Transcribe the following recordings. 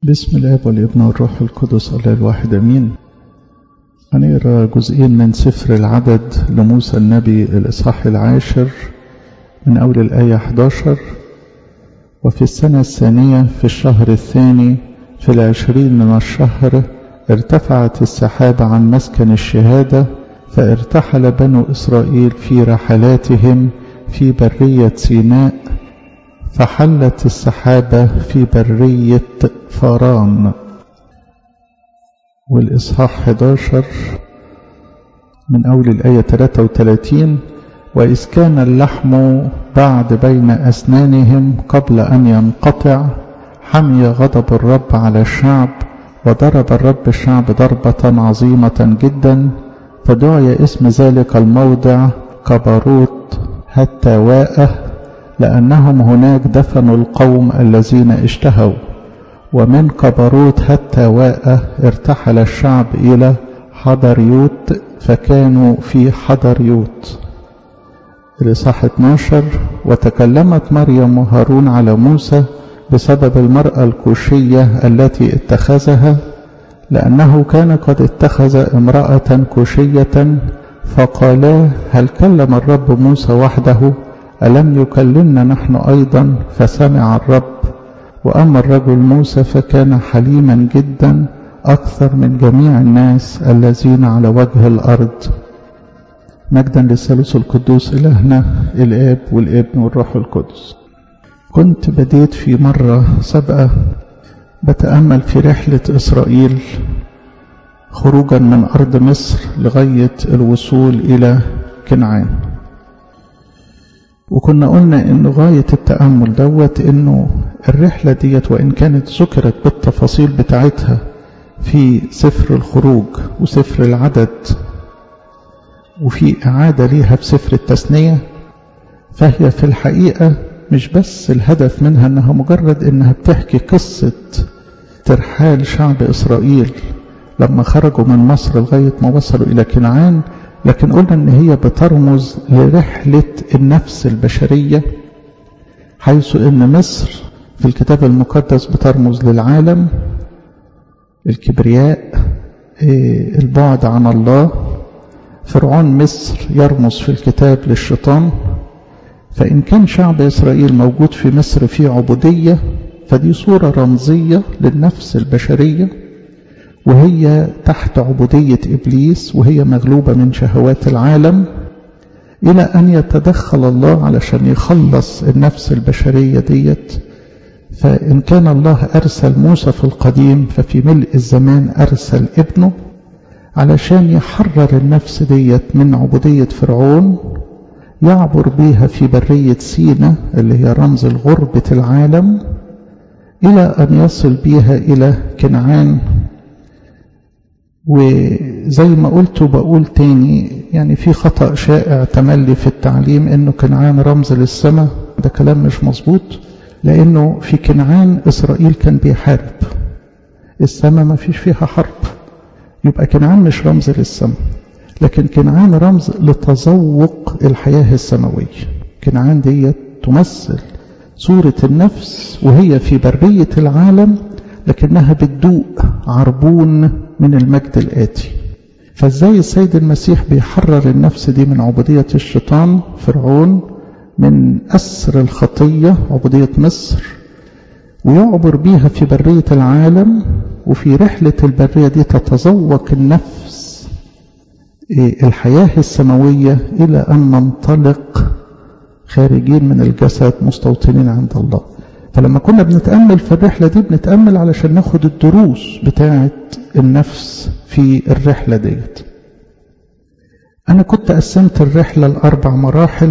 بسم الاب والابن والروح القدس الله الواحد امين هنقرا جزئين من سفر العدد لموسى النبي الاصحاح العاشر من اول الايه 11 وفي السنه الثانيه في الشهر الثاني في العشرين من الشهر ارتفعت السحابه عن مسكن الشهاده فارتحل بنو اسرائيل في رحلاتهم في بريه سيناء فحلت السحابة في برية فاران والإصحاح 11 من أول الآية 33 وإذ كان اللحم بعد بين أسنانهم قبل أن ينقطع حمي غضب الرب على الشعب وضرب الرب الشعب ضربة عظيمة جدا فدعي اسم ذلك الموضع كبروت هتواءه لأنهم هناك دفنوا القوم الذين اشتهوا ومن كبروت هتواء ارتحل الشعب إلى حضريوت فكانوا في حضريوت الإصحاح 12 وتكلمت مريم وهارون على موسى بسبب المرأة الكوشية التي اتخذها لأنه كان قد اتخذ امرأة كوشية فقالا هل كلم الرب موسى وحده ألم يكلمنا نحن أيضا فسمع الرب وأما الرجل موسى فكان حليما جدا أكثر من جميع الناس الذين على وجه الأرض مجدا للثالوث القدوس إلهنا الآب والابن والروح القدس كنت بديت في مرة سابقة بتأمل في رحلة إسرائيل خروجا من أرض مصر لغاية الوصول إلى كنعان وكنا قلنا ان غاية التأمل دوت انه الرحلة ديت وان كانت ذكرت بالتفاصيل بتاعتها في سفر الخروج وسفر العدد وفي إعادة ليها في سفر التثنية فهي في الحقيقة مش بس الهدف منها انها مجرد انها بتحكي قصة ترحال شعب إسرائيل لما خرجوا من مصر لغاية ما وصلوا إلى كنعان لكن قلنا ان هي بترمز لرحلة النفس البشرية حيث ان مصر في الكتاب المقدس بترمز للعالم الكبرياء البعد عن الله فرعون مصر يرمز في الكتاب للشيطان فإن كان شعب إسرائيل موجود في مصر في عبودية فدي صورة رمزية للنفس البشرية وهي تحت عبودية إبليس وهي مغلوبة من شهوات العالم إلى أن يتدخل الله علشان يخلص النفس البشرية ديت فإن كان الله أرسل موسى في القديم ففي ملء الزمان أرسل ابنه علشان يحرر النفس ديت من عبودية فرعون يعبر بيها في برية سينا اللي هي رمز الغربة العالم إلى أن يصل بيها إلى كنعان وزي ما قلت وبقول تاني يعني في خطأ شائع تملي في التعليم انه كنعان رمز للسماء ده كلام مش مظبوط لانه في كنعان اسرائيل كان بيحارب السماء ما فيش فيها حرب يبقى كنعان مش رمز للسماء لكن كنعان رمز لتذوق الحياة السماوية كنعان دي تمثل صورة النفس وهي في برية العالم لكنها بتدوق عربون من المجد الآتي فازاي السيد المسيح بيحرر النفس دي من عبودية الشيطان فرعون من أسر الخطية عبودية مصر ويعبر بيها في برية العالم وفي رحلة البرية دي تتذوق النفس الحياة السماوية إلى أن ننطلق خارجين من الجسد مستوطنين عند الله فلما كنا بنتأمل في الرحلة دي بنتأمل علشان ناخد الدروس بتاعة النفس في الرحلة ديت أنا كنت قسمت الرحلة لأربع مراحل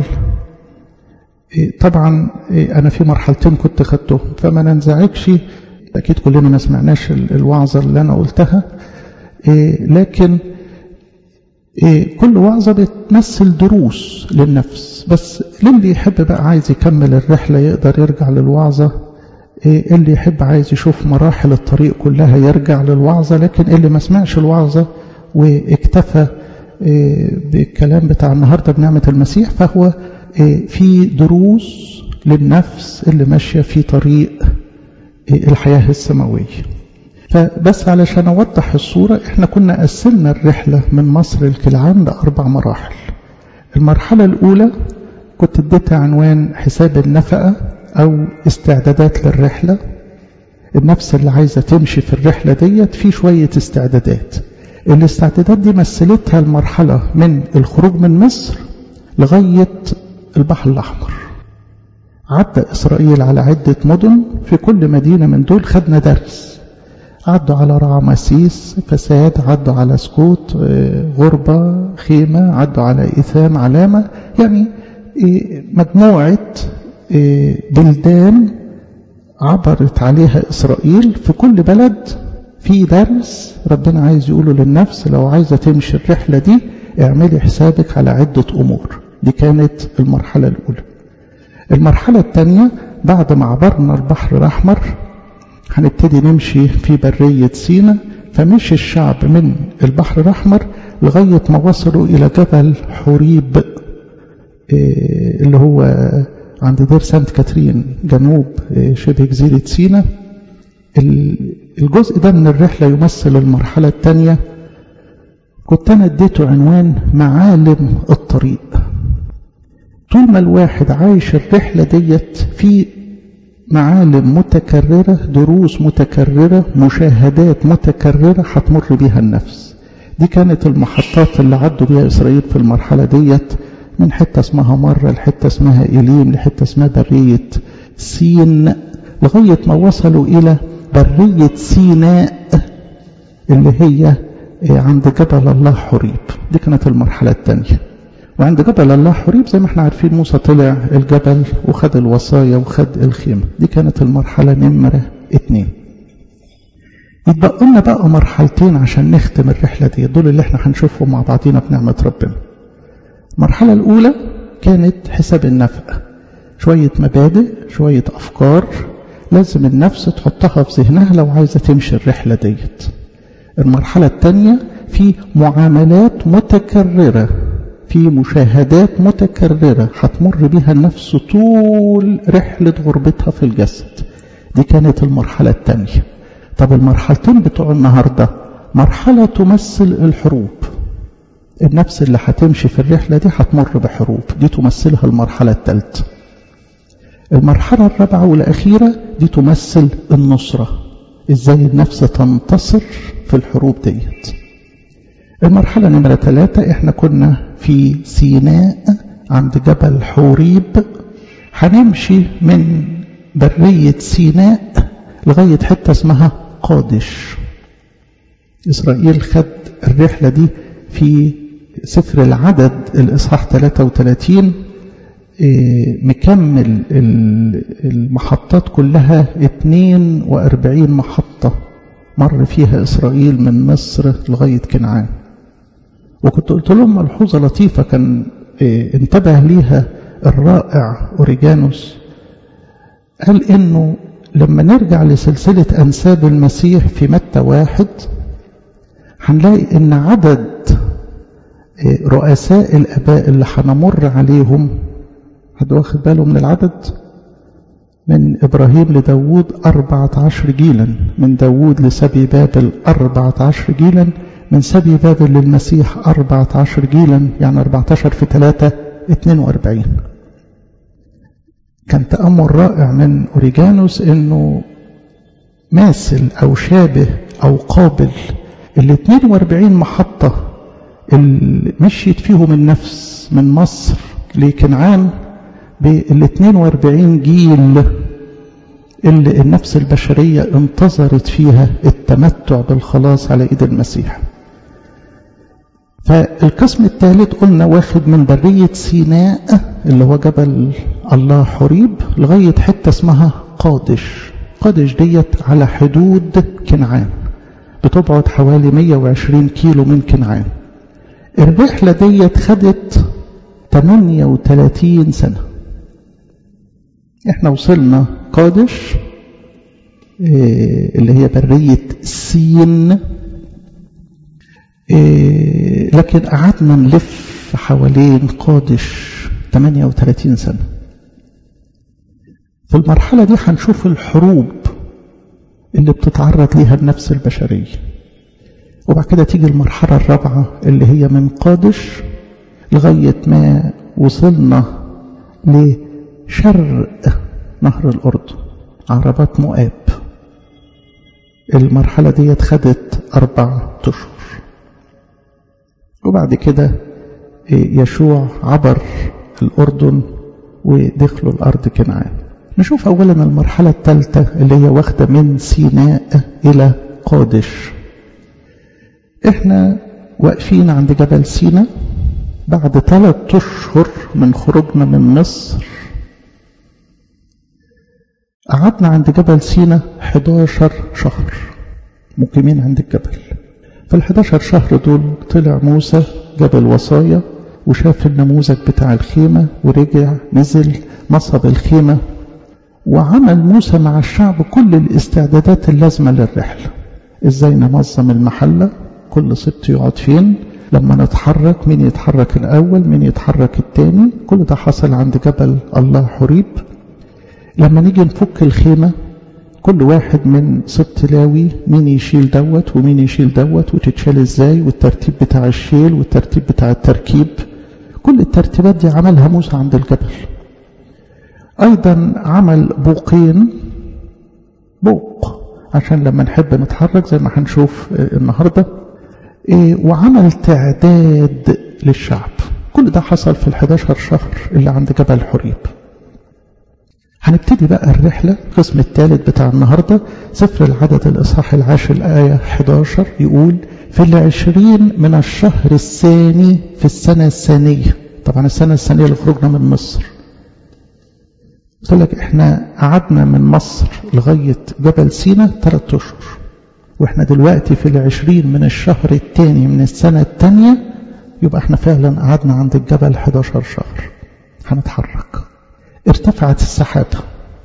طبعا أنا في مرحلتين كنت خدتهم فما ننزعجش أكيد كلنا ما سمعناش الوعظة اللي أنا قلتها لكن كل وعظة بتمثل دروس للنفس بس اللي يحب بقى عايز يكمل الرحلة يقدر يرجع للوعظة اللي يحب عايز يشوف مراحل الطريق كلها يرجع للوعظة لكن اللي ما سمعش الوعظة واكتفى بالكلام بتاع النهاردة بنعمة المسيح فهو في دروس للنفس اللي ماشية في طريق الحياة السماوية فبس علشان أوضح الصورة احنا كنا قسمنا الرحلة من مصر الكلعان لأربع مراحل المرحلة الأولى كنت اديتها عنوان حساب النفقة أو استعدادات للرحلة النفس اللي عايزة تمشي في الرحلة ديت في شوية استعدادات الاستعدادات دي مثلتها المرحلة من الخروج من مصر لغاية البحر الأحمر عدى إسرائيل على عدة مدن في كل مدينة من دول خدنا درس عدوا على رعمسيس فساد عدوا على سكوت غربة خيمة عدوا على إيثام علامة يعني مجموعة بلدان عبرت عليها إسرائيل في كل بلد في درس ربنا عايز يقوله للنفس لو عايزة تمشي الرحلة دي اعملي حسابك على عدة أمور دي كانت المرحلة الأولى المرحلة الثانية بعد ما عبرنا البحر الأحمر هنبتدي نمشي في برية سينا فمشي الشعب من البحر الأحمر لغاية ما وصلوا إلى جبل حوريب اللي هو عند دير سانت كاترين جنوب شبه جزيرة سينا الجزء ده من الرحلة يمثل المرحلة الثانية كنت أنا اديته عنوان معالم الطريق طول ما الواحد عايش الرحلة ديت في معالم متكررة دروس متكررة مشاهدات متكررة هتمر بيها النفس دي كانت المحطات اللي عدوا بيها إسرائيل في المرحلة ديت من حتة اسمها مرة لحتة اسمها إليم لحتة اسمها برية سين لغاية ما وصلوا إلى برية سيناء اللي هي عند جبل الله حريب دي كانت المرحلة الثانية وعند جبل الله حريب زي ما احنا عارفين موسى طلع الجبل وخد الوصايا وخد الخيمة دي كانت المرحلة نمرة اتنين يتبقى لنا بقى مرحلتين عشان نختم الرحلة دي دول اللي احنا هنشوفهم مع بعضينا بنعمة ربنا المرحلة الأولى كانت حساب النفقة شوية مبادئ شوية أفكار لازم النفس تحطها في ذهنها لو عايزة تمشي الرحلة ديت المرحلة الثانية في معاملات متكررة في مشاهدات متكررة هتمر بها النفس طول رحلة غربتها في الجسد دي كانت المرحلة الثانية طب المرحلتين بتوع النهاردة مرحلة تمثل الحروب النفس اللي هتمشي في الرحلة دي هتمر بحروب دي تمثلها المرحلة الثالثة المرحلة الرابعة والأخيرة دي تمثل النصرة ازاي النفس تنتصر في الحروب ديت المرحلة نمرة ثلاثة احنا كنا في سيناء عند جبل حوريب هنمشي من برية سيناء لغاية حتة اسمها قادش إسرائيل خد الرحلة دي في سفر العدد الإصحاح 33 مكمل المحطات كلها 42 محطة مر فيها إسرائيل من مصر لغاية كنعان وكنت قلت لهم ملحوظة لطيفة كان انتبه ليها الرائع أوريجانوس قال إنه لما نرجع لسلسلة أنساب المسيح في متى واحد هنلاقي إن عدد رؤساء الآباء اللي هنمر عليهم حد واخد باله من العدد من إبراهيم لداود أربعة عشر جيلا من داود لسبي بابل أربعة عشر جيلا من سبي بابل للمسيح أربعة عشر جيلا يعني أربعة عشر في ثلاثة اتنين وأربعين كان تأمل رائع من أوريجانوس أنه ماثل أو شابه أو قابل ال 42 محطة اللي مشيت فيهم النفس من مصر لكنعان بال 42 جيل اللي النفس البشرية انتظرت فيها التمتع بالخلاص على ايد المسيح فالقسم الثالث قلنا واخد من برية سيناء اللي هو جبل الله حريب لغاية حتة اسمها قادش قادش ديت على حدود كنعان بتبعد حوالي 120 كيلو من كنعان الرحلة ديت خدت 38 سنة احنا وصلنا قادش اللي هي برية سين لكن قعدنا نلف حوالين قادش 38 سنة في المرحلة دي هنشوف الحروب اللي بتتعرض ليها النفس البشرية وبعد كده تيجي المرحلة الرابعة اللي هي من قادش لغاية ما وصلنا لشرق نهر الأردن عربات مؤاب المرحلة دي خدت أربع أشهر وبعد كده يشوع عبر الأردن ودخلوا الأرض كنعان نشوف أولا المرحلة الثالثة اللي هي واخدة من سيناء إلى قادش احنا واقفين عند جبل سيناء بعد ثلاث أشهر من خروجنا من مصر قعدنا عند جبل سينا 11 شهر مقيمين عند الجبل في ال 11 شهر دول طلع موسى جاب الوصايا وشاف النموذج بتاع الخيمة ورجع نزل نصب الخيمة وعمل موسى مع الشعب كل الاستعدادات اللازمة للرحلة ازاي ننظم المحلة كل سبت يقعد فين لما نتحرك مين يتحرك الأول مين يتحرك التاني كل ده حصل عند جبل الله حريب لما نيجي نفك الخيمة كل واحد من سبط لاوي مين يشيل دوت ومين يشيل دوت وتتشال ازاي والترتيب بتاع الشيل والترتيب بتاع التركيب كل الترتيبات دي عملها موسى عند الجبل ايضا عمل بوقين بوق عشان لما نحب نتحرك زي ما هنشوف النهارده إيه وعمل تعداد للشعب كل ده حصل في ال11 شهر اللي عند جبل حريب هنبتدي بقى الرحلة القسم الثالث بتاع النهاردة سفر العدد الإصحاح العاشر الآية 11 يقول في العشرين من الشهر الثاني في السنة الثانية طبعا السنة الثانية اللي خرجنا من مصر قلت لك احنا قعدنا من مصر لغاية جبل سينا ثلاثة أشهر واحنا دلوقتي في العشرين من الشهر الثاني من السنة الثانية يبقى احنا فعلا قعدنا عند الجبل 11 شهر هنتحرك ارتفعت السحابة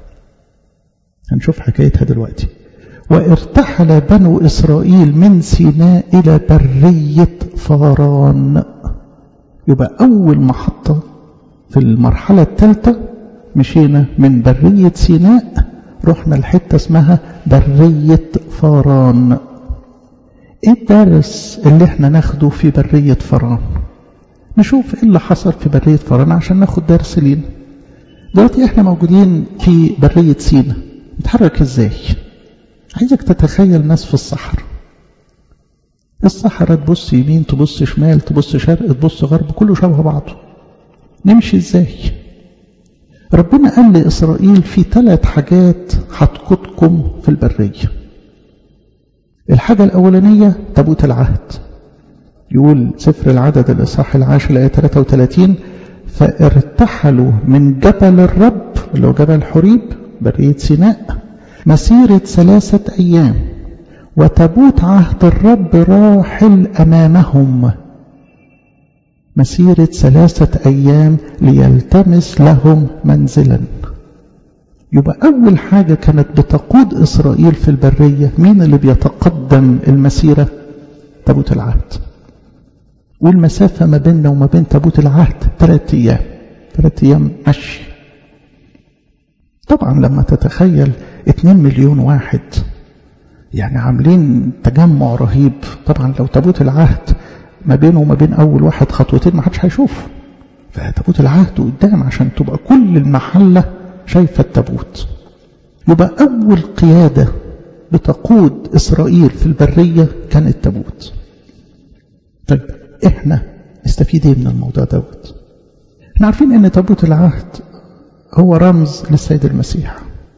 هنشوف حكايتها دلوقتي وارتحل بنو إسرائيل من سيناء إلى برية فاران يبقى أول محطة في المرحلة الثالثة مشينا من برية سيناء رحنا لحتة اسمها برية فاران ايه الدرس اللي احنا ناخده في برية فاران نشوف ايه اللي حصل في برية فاران عشان ناخد درس لينا دلوقتي احنا موجودين في برية سينا نتحرك ازاي عايزك تتخيل ناس في الصحراء الصحراء تبص يمين تبص شمال تبص شرق تبص غرب كله شبه بعضه نمشي ازاي ربنا قال لإسرائيل في ثلاث حاجات هتقودكم في البرية الحاجة الأولانية تابوت العهد يقول سفر العدد الإصحاح العاشر الآية 33 فارتحلوا من جبل الرب اللي هو جبل حريب برية سيناء مسيرة ثلاثة أيام وتابوت عهد الرب راحل أمامهم مسيرة ثلاثة أيام ليلتمس لهم منزلا يبقى أول حاجة كانت بتقود إسرائيل في البرية مين اللي بيتقدم المسيرة تابوت العهد والمسافة ما بيننا وما بين تابوت العهد ثلاثة أيام ثلاثة أيام مشي طبعا لما تتخيل اتنين مليون واحد يعني عاملين تجمع رهيب طبعا لو تابوت العهد ما بينه وما بين أول واحد خطوتين ما حدش هيشوفه فتابوت العهد قدام عشان تبقى كل المحلة شايفة التابوت يبقى أول قيادة بتقود إسرائيل في البرية كان التابوت طيب إحنا نستفيد إيه من الموضوع دوت احنا عارفين ان تابوت العهد هو رمز للسيد المسيح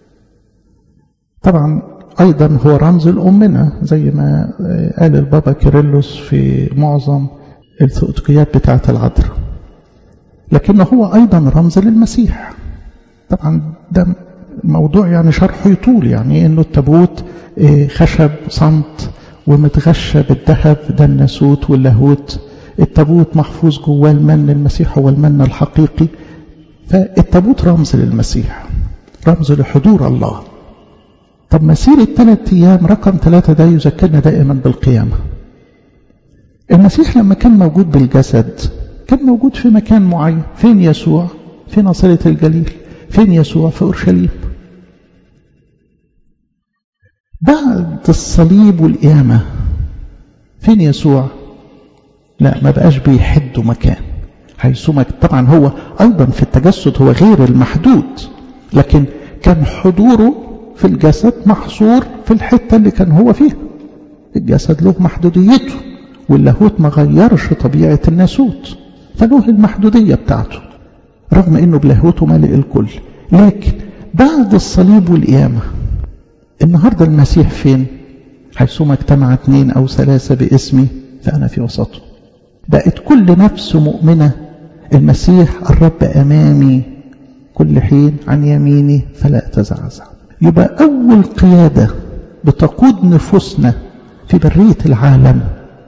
طبعا أيضا هو رمز لأمنا زي ما قال البابا كيرلس في معظم الثؤتقيات بتاعة العذراء لكنه هو أيضا رمز للمسيح طبعا ده موضوع يعني شرحه يطول يعني انه التابوت خشب صمت ومتغشى بالذهب ده الناسوت واللاهوت التابوت محفوظ جواه المن المسيح هو المن الحقيقي فالتابوت رمز للمسيح رمز لحضور الله طب مسيرة ثلاث أيام رقم ثلاثة ده يذكرنا دائما بالقيامة المسيح لما كان موجود بالجسد كان موجود في مكان معين فين يسوع في ناصرة الجليل فين يسوع في أورشليم بعد الصليب والقيامة فين يسوع لا ما بقاش بيحدوا مكان حيثما طبعا هو أيضا في التجسد هو غير المحدود لكن كان حضوره في الجسد محصور في الحتة اللي كان هو فيها الجسد له محدوديته واللاهوت ما غيرش طبيعة الناسوت فله المحدودية بتاعته رغم انه بلاهوته مالئ الكل لكن بعد الصليب والقيامة النهاردة المسيح فين حيثما اجتمع اثنين او ثلاثة باسمي فانا في وسطه بقت كل نفس مؤمنة المسيح الرب امامي كل حين عن يميني فلا اتزعزع يبقى اول قيادة بتقود نفوسنا في برية العالم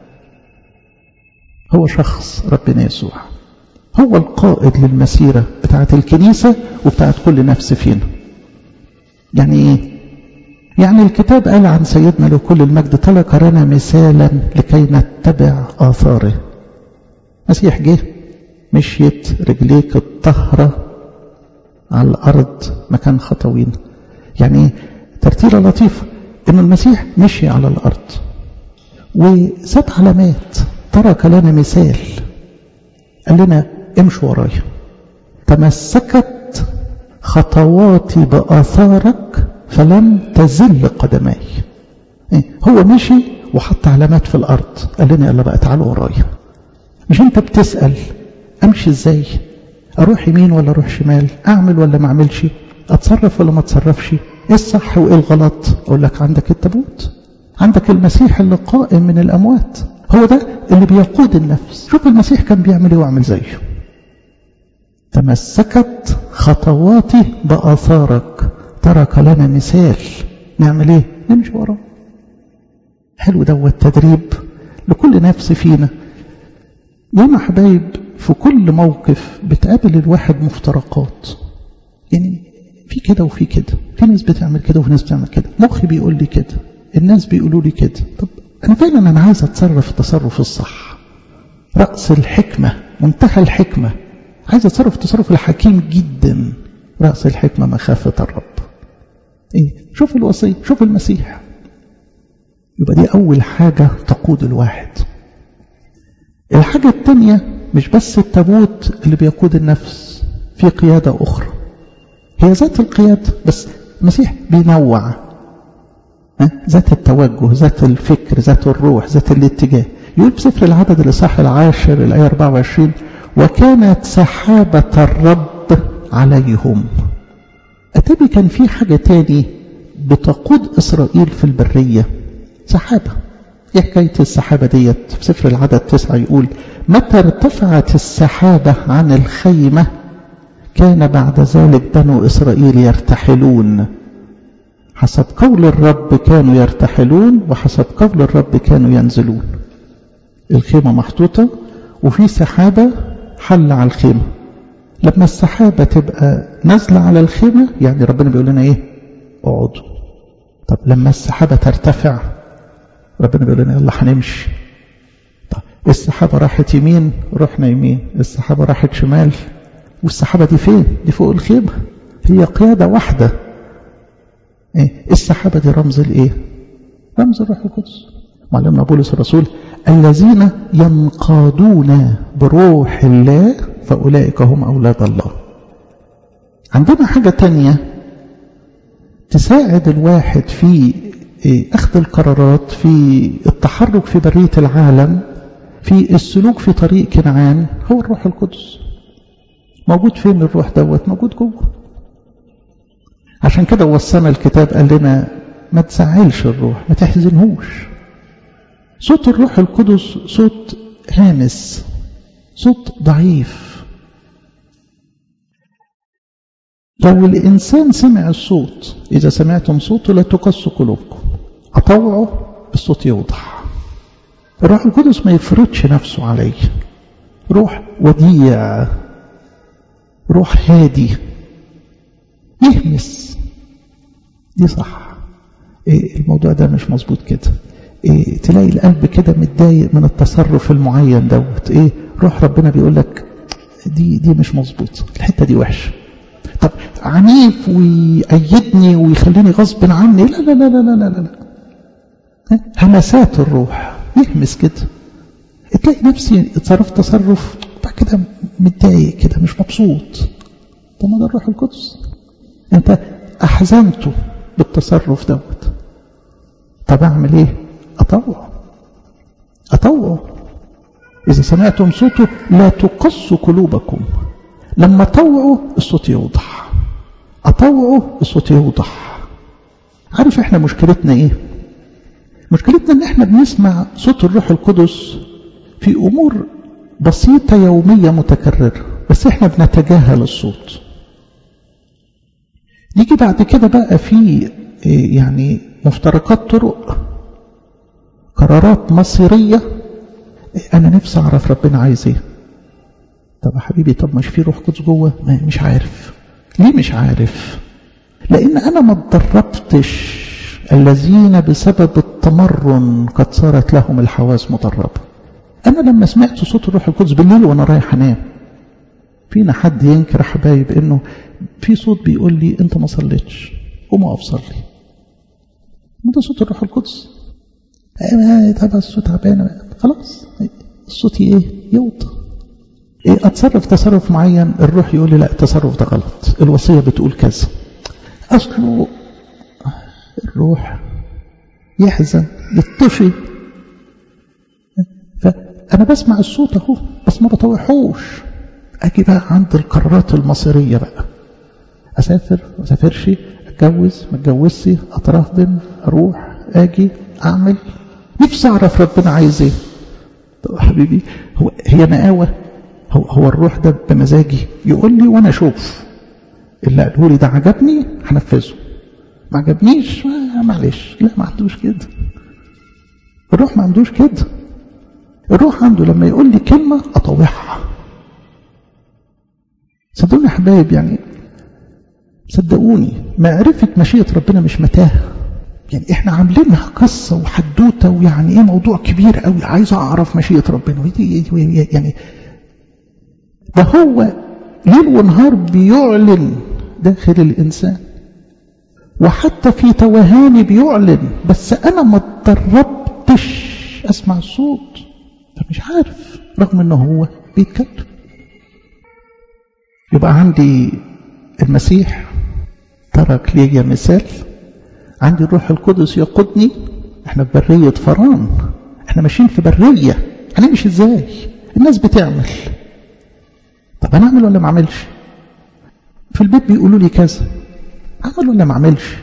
هو شخص ربنا يسوع هو القائد للمسيرة بتاعة الكنيسة وبتاعة كل نفس فينا يعني ايه يعني الكتاب قال عن سيدنا لكل المجد ترك لنا مثالا لكي نتبع آثاره مسيح جه مشيت رجليك الطهرة على الأرض مكان خطوين يعني ايه ترتيلة لطيفة ان المسيح مشي على الأرض وساب علامات ترك لنا مثال قال لنا امشوا ورايا تمسكت خطواتي بآثارك فلم تزل قدماي إيه؟ هو مشي وحط علامات في الأرض قال لنا يلا بقى تعالوا ورايا مش انت بتسأل امشي ازاي اروح يمين ولا اروح شمال اعمل ولا ما اعملش اتصرف ولا ما اتصرفش ايه الصح وايه الغلط اقول لك عندك التابوت عندك المسيح اللي قائم من الاموات هو ده اللي بيقود النفس شوف المسيح كان بيعمل ايه واعمل زيه تمسكت خطواتي بآثارك ترك لنا مثال نعمل ايه نمشي وراه حلو دوت تدريب لكل نفس فينا ياما حبايب في كل موقف بتقابل الواحد مفترقات يعني في كده وفي كده في ناس بتعمل كده وفي ناس بتعمل كده مخي بيقول لي كده الناس بيقولوا لي كده طب أنا فعلا أنا عايز أتصرف التصرف الصح رأس الحكمة منتهى الحكمة عايز أتصرف التصرف الحكيم جدا رأس الحكمة مخافة الرب إيه شوف الوصية شوف المسيح يبقى دي أول حاجة تقود الواحد الحاجة الثانية مش بس التابوت اللي بيقود النفس في قيادة أخرى هي ذات القيادة بس المسيح بينوع ذات التوجه ذات الفكر ذات الروح ذات الاتجاه يقول بسفر العدد الإصحاح العاشر الآية 24 وكانت سحابة الرب عليهم أتبي كان في حاجة تاني بتقود إسرائيل في البرية سحابة ايه حكاية السحابة ديت في سفر العدد تسعة يقول متى ارتفعت السحابة عن الخيمة كان بعد ذلك بنو إسرائيل يرتحلون حسب قول الرب كانوا يرتحلون وحسب قول الرب كانوا ينزلون الخيمة محطوطة وفي سحابة حل على الخيمة لما السحابة تبقى نازلة على الخيمة يعني ربنا بيقول لنا ايه اقعدوا طب لما السحابة ترتفع ربنا بيقول لنا يلا هنمشي طب السحابة راحت يمين رحنا يمين السحابة راحت شمال والسحابة دي فين دي فوق الخيمة هي قيادة واحدة ايه السحابة دي رمز الايه رمز الروح القدس معلمنا بولس الرسول الذين ينقادون بروح الله فأولئك هم أولاد الله عندنا حاجة تانية تساعد الواحد في أخذ القرارات في التحرك في برية العالم في السلوك في طريق كنعان هو الروح القدس موجود فين الروح دوت موجود جوه عشان كده وصانا الكتاب قال لنا ما تزعلش الروح ما تحزنهوش صوت الروح القدس صوت هامس صوت ضعيف لو الإنسان سمع الصوت إذا سمعتم صوته لا تقص قلوبكم أطوعه الصوت يوضح الروح القدس ما يفرضش نفسه علي روح وديع روح هادي يهمس دي صح إيه الموضوع ده مش مظبوط كده إيه تلاقي القلب كده متضايق من التصرف المعين دوت ايه روح ربنا بيقول لك دي دي مش مظبوط الحته دي وحشه طب عنيف ويأيدني ويخليني غصب عني لا لا لا لا لا لا, لا. همسات الروح يهمس كده تلاقي نفسي اتصرفت تصرف بعد كده متضايق كده مش مبسوط طب ما ده الروح القدس انت احزنته بالتصرف دوت طب اعمل ايه اطوع اطوع اذا سمعتم صوته لا تقص قلوبكم لما طوعوا الصوت يوضح اطوعوا الصوت يوضح عارف احنا مشكلتنا ايه مشكلتنا ان احنا بنسمع صوت الروح القدس في امور بسيطة يومية متكررة بس احنا بنتجاهل الصوت نيجي بعد كده بقى في يعني مفترقات طرق قرارات مصيرية انا نفسي اعرف ربنا عايز ايه طب يا حبيبي طب مش في روح قدس جوه مش عارف ليه مش عارف لان انا ما اتدربتش الذين بسبب التمرن قد صارت لهم الحواس مدربة أنا لما سمعت صوت الروح القدس بالليل وأنا رايح أنام فينا حد ينكر يا حبايب إنه في صوت بيقول لي أنت ما صليتش قوم اقف صلي ما ده صوت الروح القدس طب الصوت تعبان خلاص الصوت ايه يوطى ايه اتصرف تصرف معين الروح يقول لي لا التصرف ده غلط الوصيه بتقول كذا اصله الروح يحزن يطفي فأنا بسمع الصوت أهو بس ما بطوحوش أجي بقى عند القرارات المصيرية بقى أسافر ما أسافرش أتجوز ما أتجوزش أترهبن أروح أجي أعمل نفسي أعرف ربنا عايز إيه طب حبيبي هو هي مقاوة هو, هو الروح ده بمزاجي يقول لي وأنا أشوف اللي قاله لي ده عجبني هنفذه ما عجبنيش معلش لا ما عندوش كده الروح ما عندوش كده الروح عنده لما يقول لي كلمة أطوعها صدقوني يا حبايب يعني صدقوني معرفة مشيئة ربنا مش متاهة يعني احنا عاملينها قصة وحدوتة ويعني ايه موضوع كبير قوي عايز اعرف مشيئة ربنا يعني ده هو ليل ونهار بيعلن داخل الانسان وحتى في توهاني بيعلن بس انا ما اتدربتش اسمع الصوت فمش عارف رغم انه هو بيتكلم يبقى عندي المسيح ترك لي مثال عندي الروح القدس يقودني احنا في برية فران احنا ماشيين في برية هنمشي ازاي الناس بتعمل طب انا اعمل ولا ما اعملش في البيت بيقولوا لي كذا اعمل ولا ما اعملش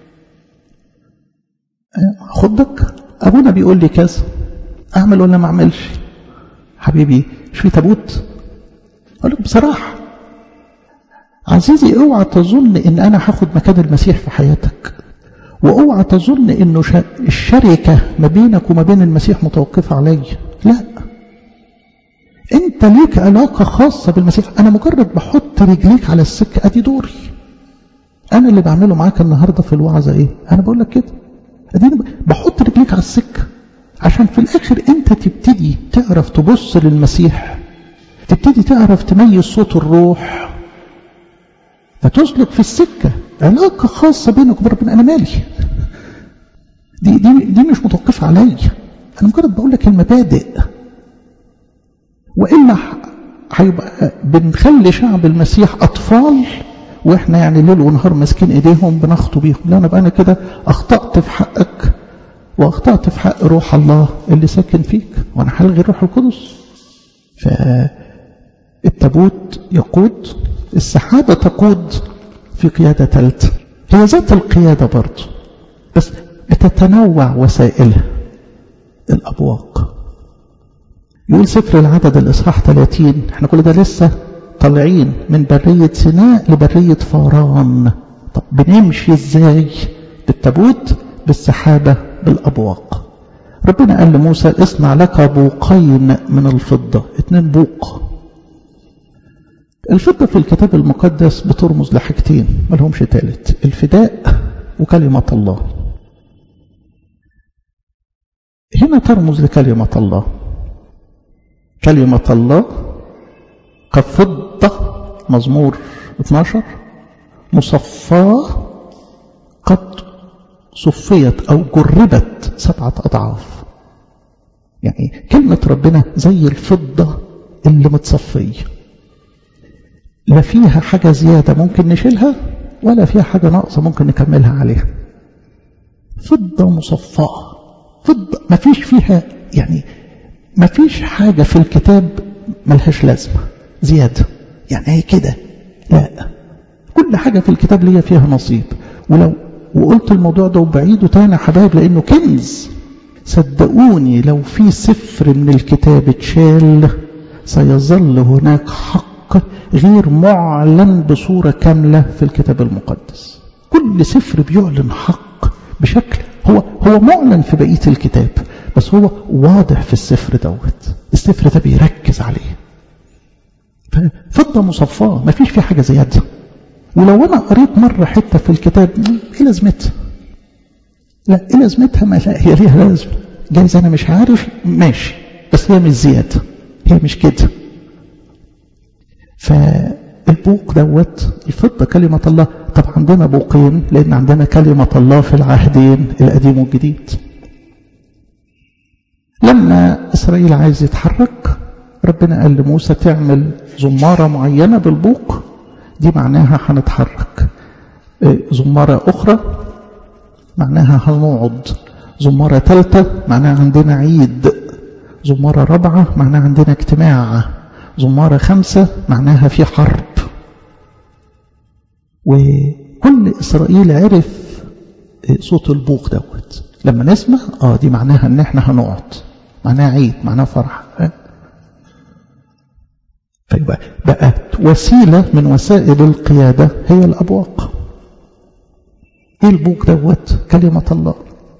خدك ابونا بيقول لي كذا اعمل ولا ما اعملش حبيبي مش في تابوت اقول لك بصراحه عزيزي اوعى تظن ان انا هاخد مكان المسيح في حياتك واوعى تظن انه الشركه ما بينك وما بين المسيح متوقفه عليا لا انت ليك علاقه خاصه بالمسيح انا مجرد بحط رجليك على السكه ادي دوري انا اللي بعمله معاك النهارده في الوعظه ايه انا بقول لك كده اديني بحط رجليك على السكه عشان في الاخر انت تبتدي تعرف تبص للمسيح تبتدي تعرف تميز صوت الروح فتسلك في السكه علاقه خاصه بينك وبين ربنا انا مالي دي دي دي مش متوقفه عليا انا مجرد بقول لك المبادئ والا هيبقى بنخلي شعب المسيح اطفال واحنا يعني ليل ونهار ماسكين ايديهم بنخطو بيهم لا انا بقى انا كده اخطات في حقك واخطات في حق روح الله اللي ساكن فيك وانا هلغي الروح القدس فالتابوت يقود السحابة تقود في قيادة ثالثة هي ذات القيادة برضه بس بتتنوع وسائلها الأبواق يقول سفر العدد الإصحاح 30 احنا كل ده لسه طالعين من برية سيناء لبرية فاران طب بنمشي ازاي بالتابوت بالسحابة بالأبواق ربنا قال لموسى اصنع لك بوقين من الفضة اتنين بوق الفضة في الكتاب المقدس بترمز لحاجتين ملهمش تالت الفداء وكلمة الله هنا ترمز لكلمة الله كلمة الله كفضة مزمور 12 مصفاة قد صفيت أو جربت سبعة أضعاف يعني كلمة ربنا زي الفضة اللي متصفية لا فيها حاجة زيادة ممكن نشيلها ولا فيها حاجة ناقصة ممكن نكملها عليها فضة مصفاة فضة ما فيش فيها يعني ما فيش حاجة في الكتاب ملهاش لازمة زيادة يعني هي كده لا كل حاجة في الكتاب ليا فيها نصيب ولو وقلت الموضوع ده وبعيده تاني يا حبايب لأنه كنز صدقوني لو في سفر من الكتاب اتشال سيظل هناك حق غير معلن بصورة كاملة في الكتاب المقدس كل سفر بيعلن حق بشكل هو هو معلن في بقية الكتاب بس هو واضح في السفر دوت السفر ده بيركز عليه فضة مصفاة ما فيش فيه حاجة زيادة ولو أنا قريت مرة حتة في الكتاب إيه لازمتها لا إيه لازمتها ما لا هي ليها لازمة جايز أنا مش عارف ماشي بس هي مش زيادة هي مش كده فالبوق دوت الفضة كلمة الله طب عندنا بوقين لأن عندنا كلمة الله في العهدين القديم والجديد لما إسرائيل عايز يتحرك ربنا قال لموسى تعمل زمارة معينة بالبوق دي معناها هنتحرك زمارة أخرى معناها هنقعد زمارة ثالثة معناها عندنا عيد زمارة رابعة معناها عندنا اجتماع زمارة خمسة معناها في حرب وكل إسرائيل عرف صوت البوق دوت لما نسمع اه دي معناها ان احنا هنقعد معناها عيد معناها فرح فيبقى بقت وسيلة من وسائل القيادة هي الأبواق ايه البوق دوت كلمة الله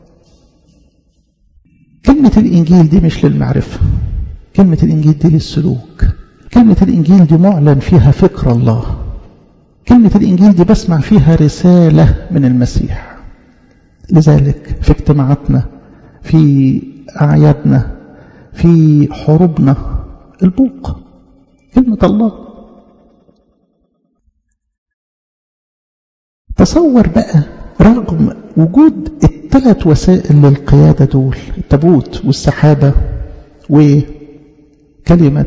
كلمة الإنجيل دي مش للمعرفة كلمة الإنجيل دي للسلوك كلمة الإنجيل دي معلن فيها فكر الله كلمة الإنجيل دي بسمع فيها رسالة من المسيح لذلك في اجتماعاتنا في أعيادنا في حروبنا البوق كلمة الله تصور بقى رغم وجود الثلاث وسائل للقيادة دول التابوت والسحابة وكلمة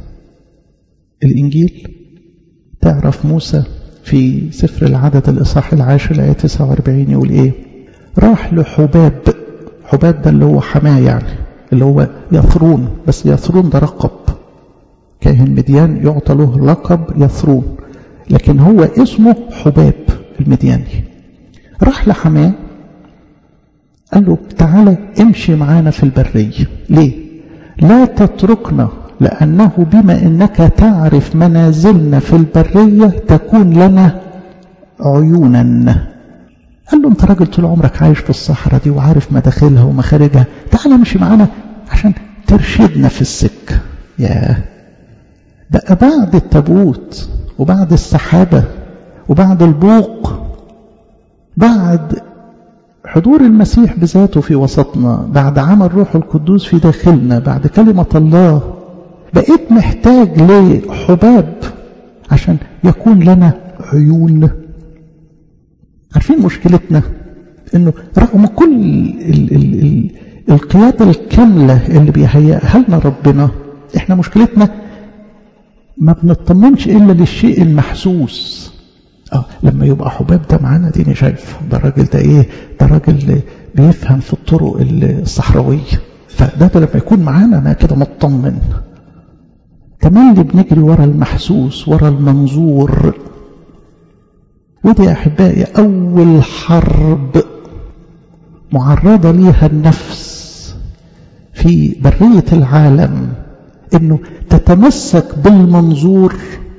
الإنجيل تعرف موسى في سفر العدد الإصحاح العاشر الآية 49 يقول إيه راح لحباب حباب ده اللي هو حماه يعني اللي هو يثرون بس يثرون ده رقب كاهن مديان يعطى له لقب يثرون لكن هو اسمه حباب المدياني راح لحماه قال له تعالى امشي معانا في البرية ليه لا تتركنا لأنه بما أنك تعرف منازلنا في البرية تكون لنا عيونا قال له انت راجل طول عمرك عايش في الصحراء دي وعارف مداخلها ومخارجها تعالى امشي معانا عشان ترشدنا في السكة يا بقى بعد التابوت وبعد السحابة وبعد البوق بعد حضور المسيح بذاته في وسطنا بعد عمل روح القدوس في داخلنا بعد كلمة الله بقيت محتاج لحباب عشان يكون لنا عيون عارفين مشكلتنا انه رغم كل ال ال ال القيادة الكاملة اللي بيهيئها لنا ربنا احنا مشكلتنا ما بنطمنش الا للشيء المحسوس اه لما يبقى حباب ده معانا ديني شايف ده الراجل ده ايه ده راجل بيفهم في الطرق الصحراوية فده, ده لما يكون معانا انا كده مطمن كمان اللي بنجري ورا المحسوس ورا المنظور ودي يا احبائي اول حرب معرضة ليها النفس في برية العالم انه تتمسك بالمنظور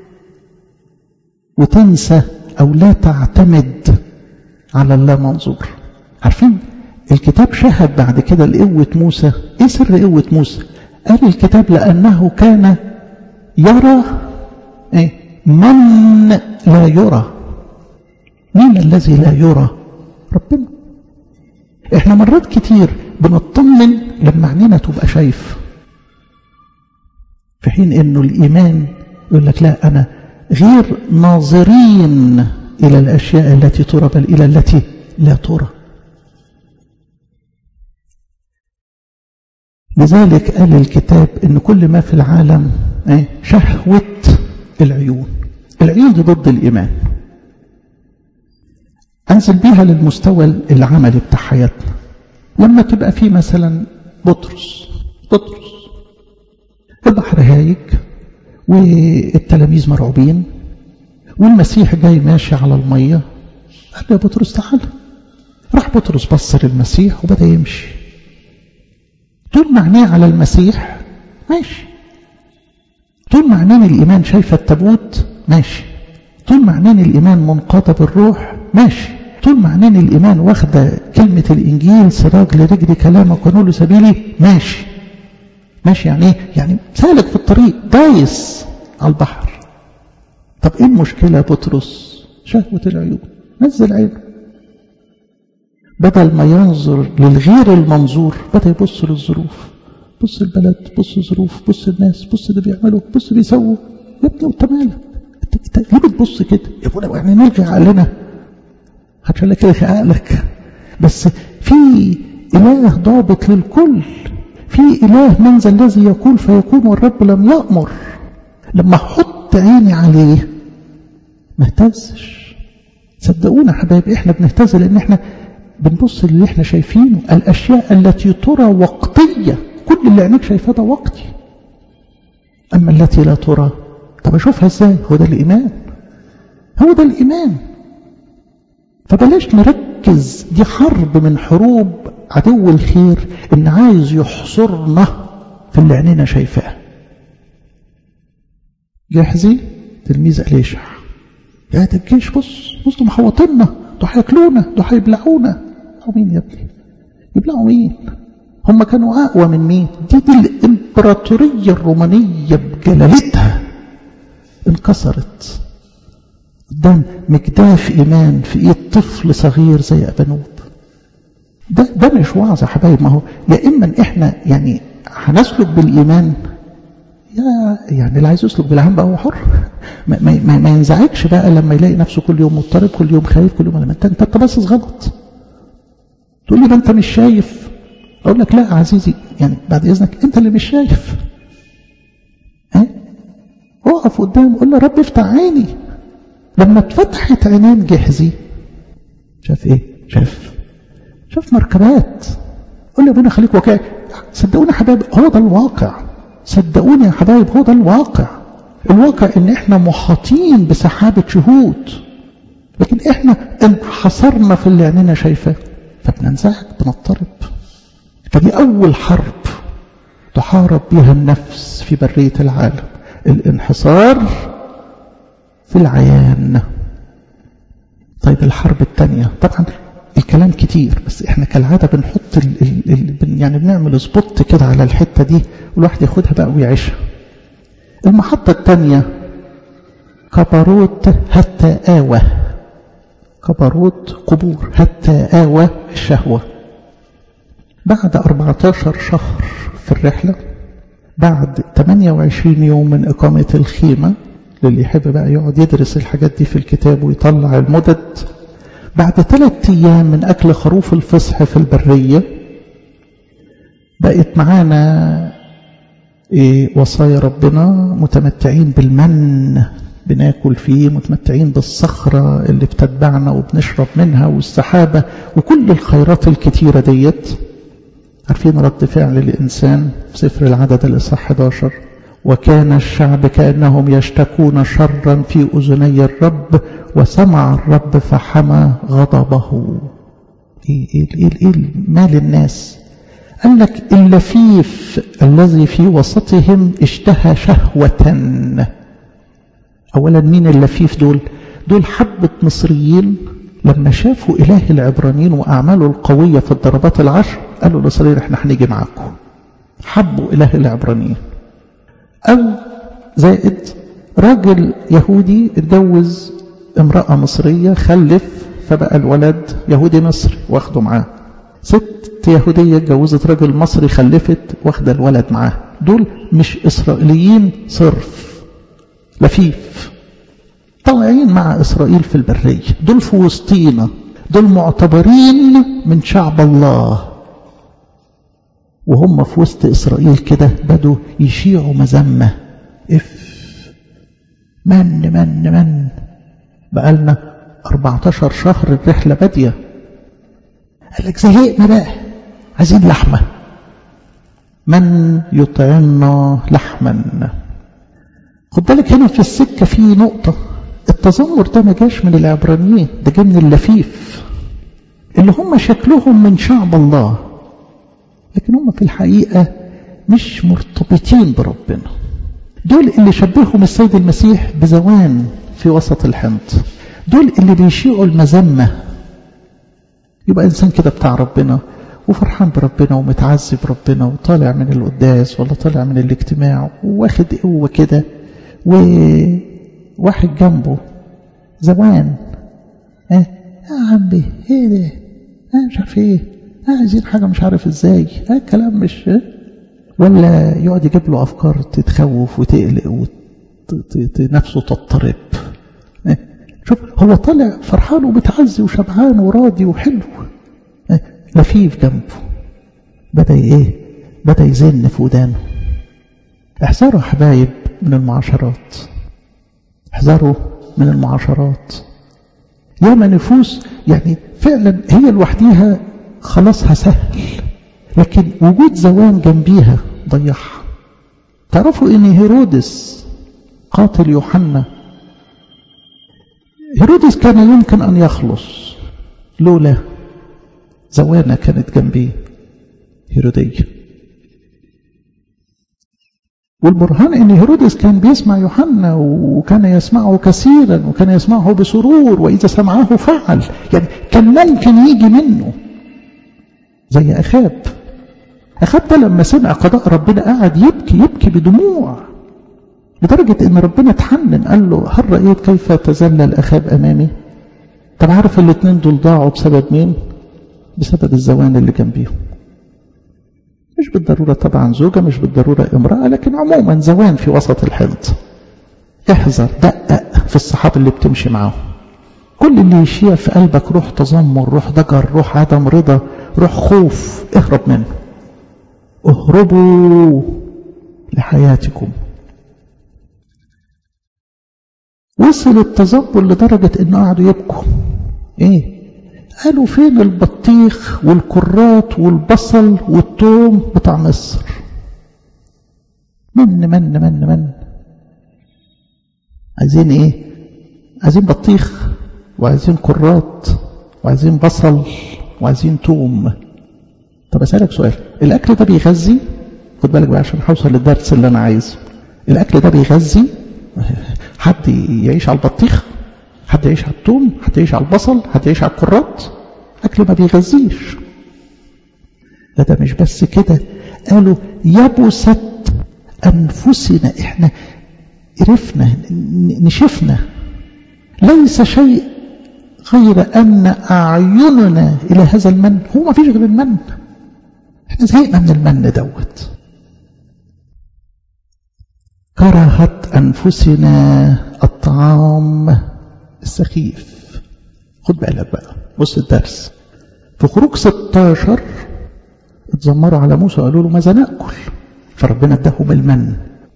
وتنسى او لا تعتمد على اللا منظور عارفين الكتاب شهد بعد كده لقوة موسى ايه سر قوة موسى قال الكتاب لانه كان يرى ايه من لا يرى مين الذي لا يرى ربنا احنا مرات كتير بنطمن لما عينينا تبقى شايف في حين انه الايمان يقول لك لا انا غير ناظرين إلى الأشياء التي ترى بل إلى التي لا ترى لذلك قال الكتاب ان كل ما في العالم شهوة العيون العيون دي ضد الإيمان أنزل بيها للمستوى العملي بتاع حياتنا لما تبقى في مثلا بطرس بطرس البحر هايج والتلاميذ مرعوبين والمسيح جاي ماشي على المية قال له يا بطرس تعال راح بطرس بص للمسيح وبدأ يمشي طول ما عينيه على المسيح ماشي طول ما عينين الإيمان شايفة التابوت ماشي طول ما عينين الإيمان منقادة بالروح ماشي طول ما عينين الإيمان واخدة كلمة الإنجيل سراج لرجل كلامك ونور سبيلي ماشي ماشي يعني ايه يعني سالك في الطريق دايس على البحر طب ايه المشكلة يا بطرس شهوة العيون نزل عينه بدل ما ينظر للغير المنظور بدأ يبص للظروف بص البلد بص الظروف بص الناس بص اللي بيعملوا بص بيسووا يا ابني انت مالك انت ليه بتبص كده يا ابونا يعني نلغي عقلنا عشان لك يلغي عقلك بس في اله ضابط للكل في اله من ذا الذي يقول فيكون والرب لم يامر لما احط عيني عليه ما اهتزش صدقونا حبايبي احنا بنهتز لان احنا بنبص للي احنا شايفينه الاشياء التي ترى وقتيه كل اللي عينيك شايفاه ده وقتي اما التي لا ترى طب اشوفها ازاي هو ده الايمان هو ده الايمان فبلاش نركز دي حرب من حروب عدو الخير ان عايز يحصرنا في اللي عينينا شايفاه جحزي تلميذ أليشع يا ده الجيش بص بص دول محوطيننا دول هياكلونا دول هيبلعونا يبلعوا مين يا ابني يبلعوا مين هم كانوا أقوى من مين دي, دي الإمبراطورية الرومانية بجلالتها انكسرت قدام مجداف إيمان في إيد طفل صغير زي أبانوب ده, ده مش وعظ يا حبايب ما هو يا إما إحنا يعني هنسلك بالإيمان يا يعني اللي عايز يسلك بالعام بقى هو حر ما, ما, ما ينزعجش بقى لما يلاقي نفسه كل يوم مضطرب كل يوم خايف كل يوم لما انت انت باصص غلط تقول لي ما انت مش شايف اقول لك لا عزيزي يعني بعد اذنك انت اللي مش شايف ها اقف قدام قول له رب افتح عيني لما اتفتحت عينين جحزي شاف ايه شاف شاف مركبات قول له يا ابونا خليك واقعي صدقوني يا حبايب هو ده الواقع صدقوني يا حبايب هو ده الواقع الواقع ان احنا محاطين بسحابة شهود لكن احنا انحصرنا في اللي عينينا شايفاه فبننزعج بنضطرب فدي اول حرب تحارب بها النفس في برية العالم الانحصار في العيان طيب الحرب الثانية طبعا الكلام كتير بس احنا كالعادة بنحط ال ال ال يعني بنعمل سبوت كده على الحتة دي والواحد ياخدها بقى ويعيشها المحطة الثانية كبروت حتى آوى كبروت قبور حتى آوى الشهوة بعد 14 شهر في الرحلة بعد 28 يوم من إقامة الخيمة للي يحب بقى يقعد يدرس الحاجات دي في الكتاب ويطلع المدد بعد ثلاثة أيام من أكل خروف الفصح في البرية بقت معانا إيه وصايا ربنا متمتعين بالمن بناكل فيه متمتعين بالصخرة اللي بتتبعنا وبنشرب منها والسحابة وكل الخيرات الكتيرة ديت عارفين رد فعل الإنسان في سفر العدد الإصحاح 11 وكان الشعب كأنهم يشتكون شرا في أذني الرب وسمع الرب فحمى غضبه إيه, إيه, إيه, إيه مال الناس قال لك اللفيف الذي في وسطهم اشتهى شهوة أولا مين اللفيف دول دول حبة مصريين لما شافوا إله العبرانيين وأعماله القوية في الضربات العشر قالوا لصرير احنا هنيجي معاكم حبوا إله العبرانيين أو زائد راجل يهودي اتجوز امرأة مصرية خلف فبقى الولد يهودي مصري واخده معاه ست يهودية اتجوزت راجل مصري خلفت واخدة الولد معاه دول مش إسرائيليين صرف لفيف طالعين مع إسرائيل في البرية دول في وسطينا دول معتبرين من شعب الله وهم في وسط إسرائيل كده بدوا يشيعوا مذمة إف من من من بقالنا 14 شهر الرحلة بادية قال لك زهقنا بقى عايزين لحمة من يطعمنا لحما خد بالك هنا في السكة في نقطة التذمر ده ما جاش من العبرانيين ده جه من اللفيف اللي هم شكلهم من شعب الله لكن هم في الحقيقة مش مرتبطين بربنا دول اللي شبههم السيد المسيح بزوان في وسط الحنط دول اللي بيشيعوا المذمة يبقى إنسان كده بتاع ربنا وفرحان بربنا ومتعزي بربنا وطالع من القداس ولا طالع من الاجتماع واخد قوة كده وواحد جنبه زوان اه يا عمي ايه ده اه مش عارف ايه اه عايزين حاجة مش عارف ازاي اه كلام مش اه ولا يقعد يجيب له افكار تتخوف وتقلق ونفسه تضطرب اه شوف هو طالع فرحان ومتعزي وشبعان وراضي وحلو اه لفيف جنبه بدأ ايه بدأ يزن في ودانه احذروا يا حبايب من المعاشرات احذروا من المعاشرات ياما نفوس يعني فعلا هي لوحديها خلاصها سهل لكن وجود زوان جنبيها ضيعها تعرفوا ان هيرودس قاتل يوحنا هيرودس كان يمكن ان يخلص لولا زوانة كانت جنبيه هيرودية والبرهان ان هيرودس كان بيسمع يوحنا وكان يسمعه كثيرا وكان يسمعه بسرور واذا سمعه فعل يعني كان ممكن يجي منه زي اخاب اخاب ده لما سمع قضاء ربنا قعد يبكي يبكي بدموع لدرجة ان ربنا اتحنن قال له هل رأيت كيف تذلل اخاب امامي طب عارف الاثنين دول ضاعوا بسبب مين بسبب الزوان اللي جنبيهم مش بالضرورة طبعا زوجة مش بالضرورة امرأة لكن عموما زوان في وسط الحنط احذر دقق في الصحاب اللي بتمشي معاهم كل اللي يشيع في قلبك روح تذمر روح ضجر روح عدم رضا روح خوف اهرب منه اهربوا لحياتكم وصل التذبل لدرجة انه قعدوا يبكوا ايه قالوا فين البطيخ والكرات والبصل والثوم بتاع مصر من من من من عايزين ايه عايزين بطيخ وعايزين كرات وعايزين بصل وعايزين توم طب اسالك سؤال الاكل ده بيغذي خد بالك بقى عشان هوصل للدرس اللي انا عايزه الاكل ده بيغذي حد يعيش على البطيخ حد يعيش على الثوم حد يعيش على البصل حد يعيش على الكرات أكل ما بيغذيش لا ده مش بس كده قالوا يبست أنفسنا إحنا قرفنا نشفنا ليس شيء غير أن أعيننا إلى هذا المن هو ما فيش غير المن احنا زهقنا من المن دوت كرهت أنفسنا الطعام السخيف خد بالك بقى بص الدرس في خروج 16 اتذمروا على موسى قالوا له ماذا ناكل فربنا اداهم المن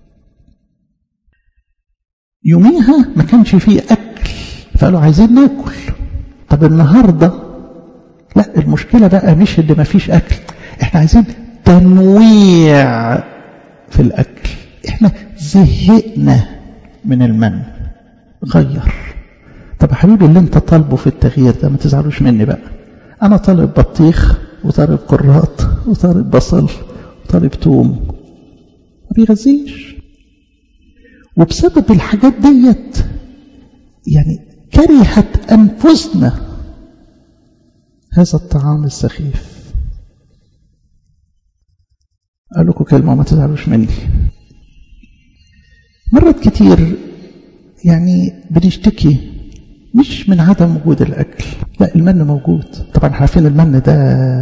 يوميها ما كانش فيه اكل فقالوا عايزين ناكل طب النهارده لا المشكله بقى مش ان ما فيش اكل احنا عايزين تنويع في الاكل احنا زهقنا من المن غير طب يا حبيبي اللي انت طالبه في التغيير ده ما تزعلوش مني بقى انا طالب بطيخ وطالب قرات وطالب بصل وطالب توم ما بيغذيش وبسبب الحاجات ديت يعني كرهت انفسنا هذا الطعام السخيف قال لكم كلمه ما تزعلوش مني مرات كتير يعني بنشتكي مش من عدم وجود الأكل لا المن موجود طبعا عارفين المن ده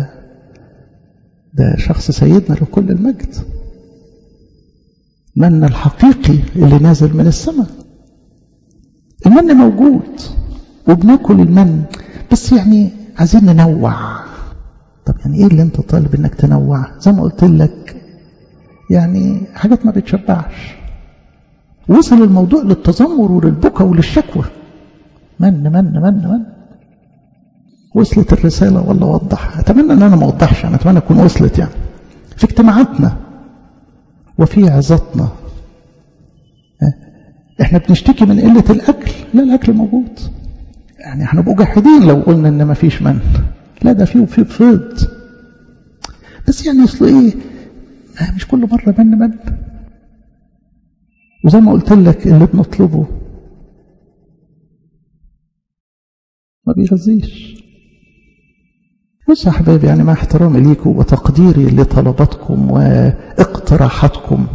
ده شخص سيدنا لكل المجد المن الحقيقي اللي نازل من السماء المن موجود وبناكل المن بس يعني عايزين ننوع طب يعني ايه اللي انت طالب انك تنوع زي ما قلت لك يعني حاجات ما بتشبعش وصل الموضوع للتذمر وللبكا وللشكوى من من من من وصلت الرسالة ولا وضحها أتمنى أن أنا ما أوضحش أنا أتمنى أكون وصلت يعني في اجتماعاتنا وفي عظاتنا احنا بنشتكي من قلة الأكل لا الأكل موجود يعني احنا بقى جاحدين لو قلنا ان ما فيش من لا ده فيه وفيه فيض بس يعني اصل ايه مش كل مرة من من وزي ما قلت لك اللي بنطلبه ما بيغذيش بص يا حبايبي يعني مع احترامي ليكم وتقديري لطلباتكم واقتراحاتكم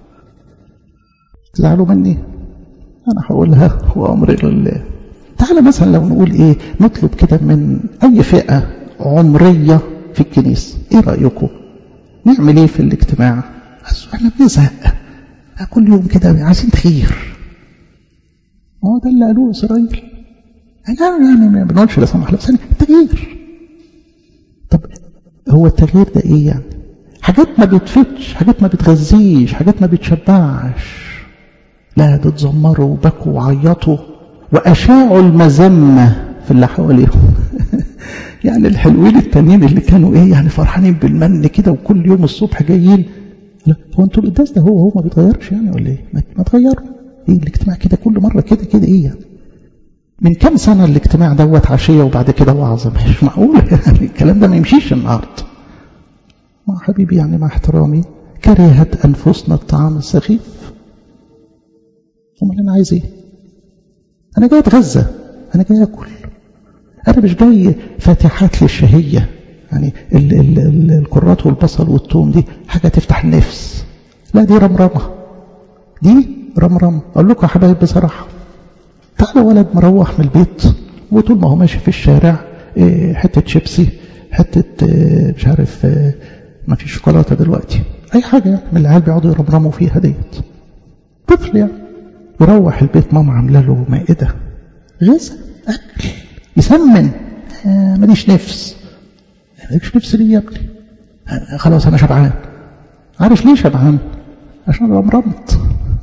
تزعلوا مني انا هقولها وامري لله تعالى مثلا لو نقول ايه نطلب كده من اي فئة عمرية في الكنيسة ايه رأيكم نعمل ايه في الاجتماع احنا بنزهق كل يوم كده عايزين تغيير هو ده اللي قالوه اسرائيل يعني يعني ما بنقولش لا سمح الله بس تغيير طب هو التغيير ده ايه يعني حاجات ما بتفتش حاجات ما بتغذيش حاجات ما بتشبعش لا ده اتذمروا وبكوا وعيطوا واشاعوا المذمه في اللي حواليهم يعني الحلوين التانيين اللي كانوا ايه يعني فرحانين بالمن كده وكل يوم الصبح جايين لا هو انتوا القداس ده هو هو ما بيتغيرش يعني ولا ايه ما تغيروا ايه الاجتماع كده كل مره كده كده ايه يعني من كم سنة الاجتماع دوت عشية وبعد كده وعظة مش معقول يعني الكلام ده ما يمشيش النهاردة ما حبيبي يعني مع احترامي كرهت أنفسنا الطعام السخيف امال أنا عايز إيه أنا جاي أتغذى أنا جاي أكل أنا مش جاي فاتحات للشهية يعني ال ال ال الكرات والبصل والثوم دي حاجة تفتح النفس لا دي رمرمة دي رمرمة أقول لكم يا حبايب بصراحة تعالى ولد مروح من البيت وطول ما هو ماشي في الشارع حتة شيبسي حتة مش عارف ما فيش شوكولاتة دلوقتي أي حاجة يعني من العيال بيقعدوا يرمرموا فيها ديت طفل يعني يروح البيت ماما عاملة له مائدة غذاء أكل يسمن آه ماليش نفس مالكش نفس ليه يا ابني آه خلاص أنا شبعان عارف ليه شبعان عشان رمرمت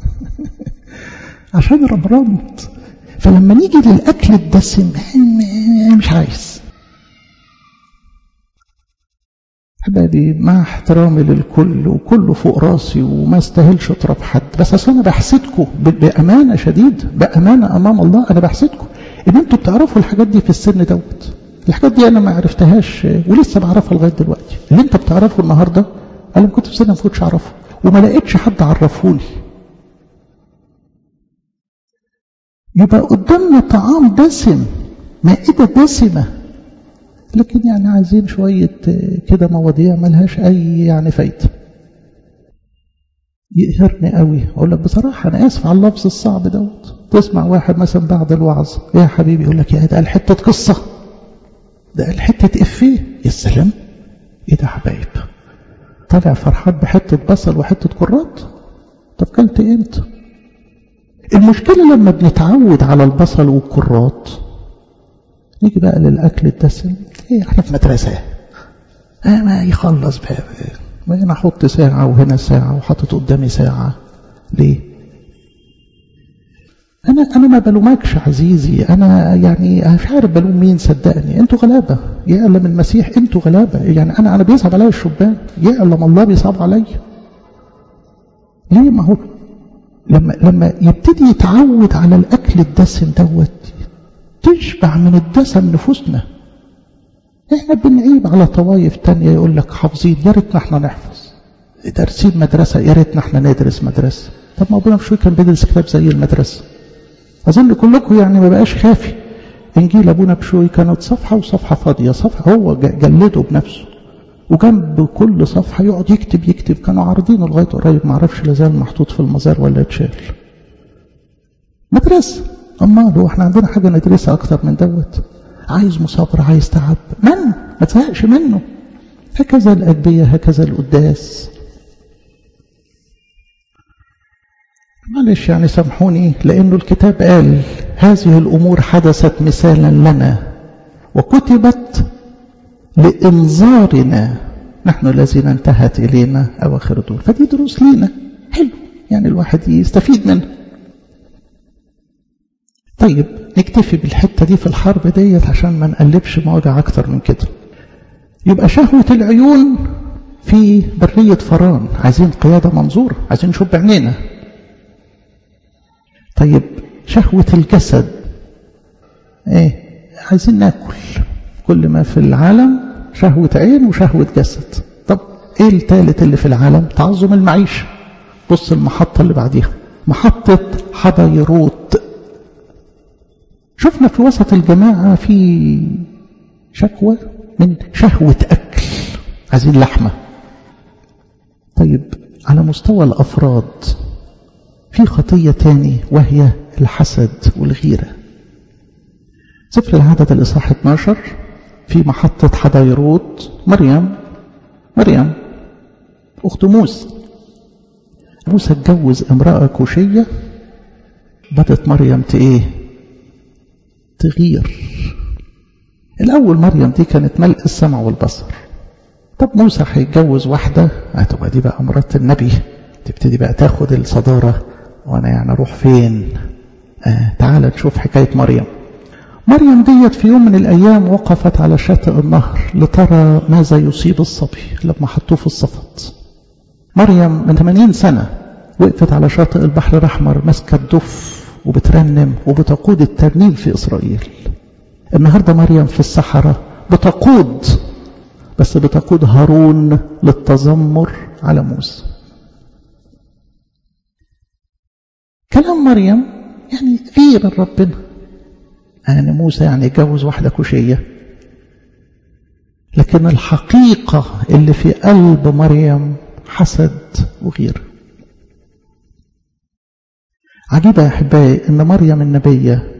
عشان رمرمت فلما نيجي للأكل الدسم مش عايز حبايبي مع احترامي للكل وكله فوق راسي وما استاهلش اضرب حد بس اصل انا بحسدكم بامانه شديده بامانه امام الله انا بحسدكم ان انتوا بتعرفوا الحاجات دي في السن دوت الحاجات دي انا ما عرفتهاش ولسه بعرفها لغايه دلوقتي اللي انت بتعرفه النهارده انا كنت في سن ما كنتش اعرفه وما لقيتش حد عرفوني يبقى قدامنا طعام دسم مائدة دسمة لكن يعني عايزين شوية كده مواضيع ملهاش أي يعني فايدة يقهرني قوي أقول لك بصراحة أنا آسف على اللفظ الصعب دوت تسمع واحد مثلا بعد الوعظ يا حبيبي يقول لك يا ده قال حتة قصة ده قال حتة إفيه يا سلام إيه ده حبايب طالع فرحان بحتة بصل وحتة كرات طب كلت إيه أنت المشكلة لما بنتعود على البصل والكرات نيجي بقى للأكل الدسم ايه احنا في مدرسة اه ما يخلص بقى ما هنا احط ساعة وهنا ساعة وحاطط قدامي ساعة ليه انا انا ما بلومكش عزيزي انا يعني مش عارف بلوم مين صدقني انتوا غلابه يعلم المسيح انتوا غلابه يعني انا انا بيصعب عليا الشبان يعلم الله بيصعب عليا ليه ما هو لما لما يبتدي يتعود على الاكل الدسم دوت تشبع من الدسم نفوسنا احنا بنعيب على طوايف تانية يقول لك حافظين يا ريتنا احنا نحفظ دارسين مدرسة يا ريتنا احنا ندرس مدرسة طب ما ابونا مشوي كان بيدرس كتاب زي المدرسة اظن كلكم يعني ما بقاش خافي انجيل ابونا بشوي كانت صفحة وصفحة فاضية صفحة هو جلده بنفسه وجنب كل صفحة يقعد يكتب يكتب كانوا عارضينه لغاية قريب ما اعرفش لازال محطوط في المزار ولا اتشال مدرسة أما لو احنا عندنا حاجة ندرسها أكتر من دوت عايز مصابرة عايز تعب من ما تزهقش منه هكذا الأدبية هكذا القداس معلش يعني سامحوني لأنه الكتاب قال هذه الأمور حدثت مثالا لنا وكتبت لإنذارنا نحن الذين انتهت إلينا أواخر دول فدي دروس لينا حلو يعني الواحد يستفيد منها طيب نكتفي بالحتة دي في الحرب ديت عشان ما نقلبش مواجع أكتر من كده يبقى شهوة العيون في برية فران عايزين قيادة منظورة عايزين نشوف بعينينا طيب شهوة الجسد ايه عايزين ناكل كل ما في العالم شهوة عين وشهوة جسد طب ايه الثالث اللي في العالم تعظم المعيشة بص المحطة اللي بعديها محطة حبيروت شفنا في وسط الجماعة في شكوى من شهوة أكل عايزين لحمة طيب على مستوى الأفراد في خطية تاني وهي الحسد والغيرة سفر العدد الإصحاح 12 في محطة حديروت مريم مريم أخت موسى موسى اتجوز امرأة كوشية بدت مريم ايه تغير الأول مريم دي كانت ملء السمع والبصر طب موسى هيتجوز واحدة هتبقى دي بقى مرات النبي تبتدي بقى تاخد الصدارة وانا يعني اروح فين آه تعال نشوف حكاية مريم مريم ديت في يوم من الأيام وقفت على شاطئ النهر لترى ماذا يصيب الصبي لما حطوه في الصفط مريم من 80 سنة وقفت على شاطئ البحر الأحمر ماسكة الدف وبترنم وبتقود الترنيم في إسرائيل النهاردة مريم في الصحراء بتقود بس بتقود هارون للتذمر على موسى كلام مريم يعني غير ربنا يعني موسى يعني يتجوز واحدة كوشية لكن الحقيقة اللي في قلب مريم حسد وغيره عجيبة يا أحبائي أن مريم النبية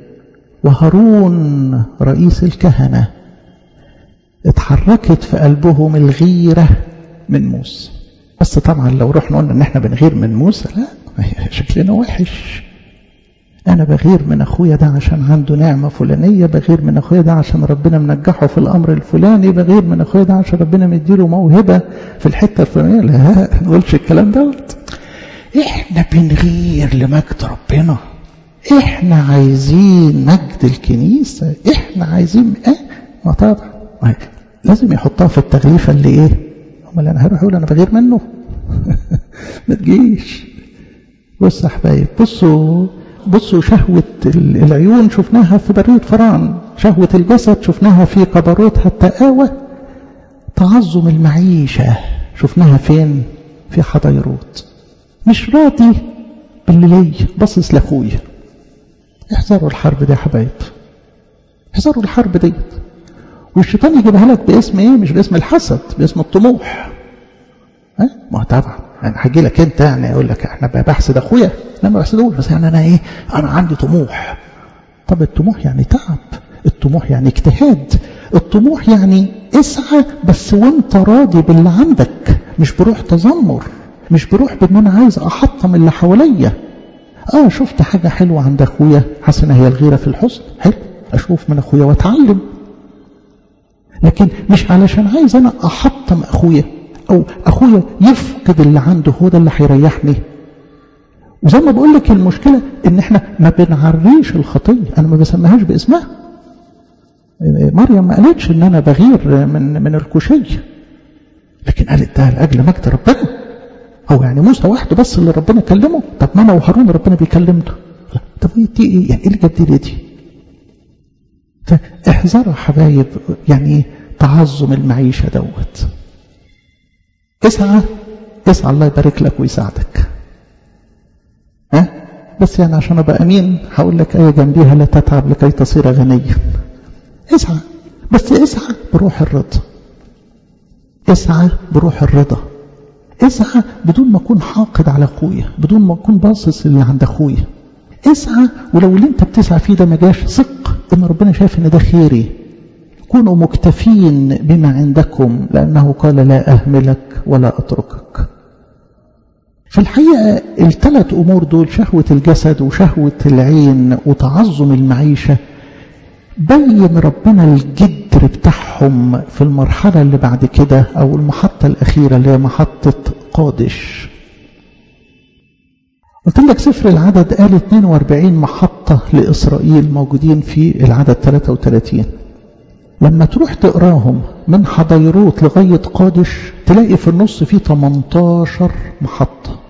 وهارون رئيس الكهنة اتحركت في قلبهم الغيرة من موسى بس طبعا لو رحنا قلنا ان احنا بنغير من موسى لا شكلنا وحش انا بغير من اخويا ده عشان عنده نعمة فلانية بغير من اخويا ده عشان ربنا منجحه في الامر الفلاني بغير من اخويا ده عشان ربنا مديله موهبة في الحتة الفلانية لا ما نقولش الكلام دوت احنا بنغير لمجد ربنا احنا عايزين مجد الكنيسة احنا عايزين ايه ما طبعا لازم يحطها في التغليفة اللي ايه امال انا هروح اقول انا بغير منه ما تجيش بص يا حبايب بصوا بصوا شهوة العيون شفناها في برية فران شهوة الجسد شفناها في قبروتها التقاوى تعظم المعيشة شفناها فين في حضيروت مش راضي باللي لي باصص لاخويا احذروا الحرب دي يا حبايب احذروا الحرب ديت والشيطان يجيبها لك باسم ايه مش باسم الحسد باسم الطموح ها ما طبعا يعني هاجي لك انت يعني اقول لك احنا بحسد اخويا لا ما بحسدوش بس يعني انا ايه انا عندي طموح طب الطموح يعني تعب الطموح يعني اجتهاد الطموح يعني اسعى بس وانت راضي باللي عندك مش بروح تذمر مش بروح بان انا عايز احطم اللي حواليا اه شفت حاجة حلوة عند اخويا حسنة هي الغيرة في الحسن حلو اشوف من اخويا واتعلم لكن مش علشان عايز انا احطم اخويا او اخويا يفقد اللي عنده هو ده اللي هيريحني وزي ما بقول لك المشكلة ان احنا ما بنعريش الخطية انا ما بسميهاش باسمها مريم ما قالتش ان انا بغير من من الكوشية لكن قالت ده لاجل مجد ربنا هو يعني موسى وحده بس اللي ربنا كلمه طب ما انا وهارون ربنا بيكلمنا طب دي ايه يعني ايه اللي جاب دي دي فاحذروا حبايب يعني تعظم المعيشة دوت اسعى اسعى الله يبارك لك ويساعدك ها بس يعني عشان ابقى امين هقول لك ايه جنبيها لا تتعب لكي تصير غنيا اسعى بس اسعى بروح الرضا اسعى بروح الرضا اسعى بدون ما اكون حاقد على اخويا بدون ما اكون باصص اللي عند اخويا اسعى ولو اللي انت بتسعى فيه ده ما جاش ثق ان ربنا شايف ان ده خيري كونوا مكتفين بما عندكم لانه قال لا اهملك ولا اتركك في الحقيقة الثلاث أمور دول شهوة الجسد وشهوة العين وتعظم المعيشة بين ربنا الجدر بتاعهم في المرحلة اللي بعد كده أو المحطة الأخيرة اللي هي محطة قادش قلت لك سفر العدد قال 42 محطة لإسرائيل موجودين في العدد 33 لما تروح تقراهم من حضيروت لغاية قادش تلاقي في النص فيه 18 محطة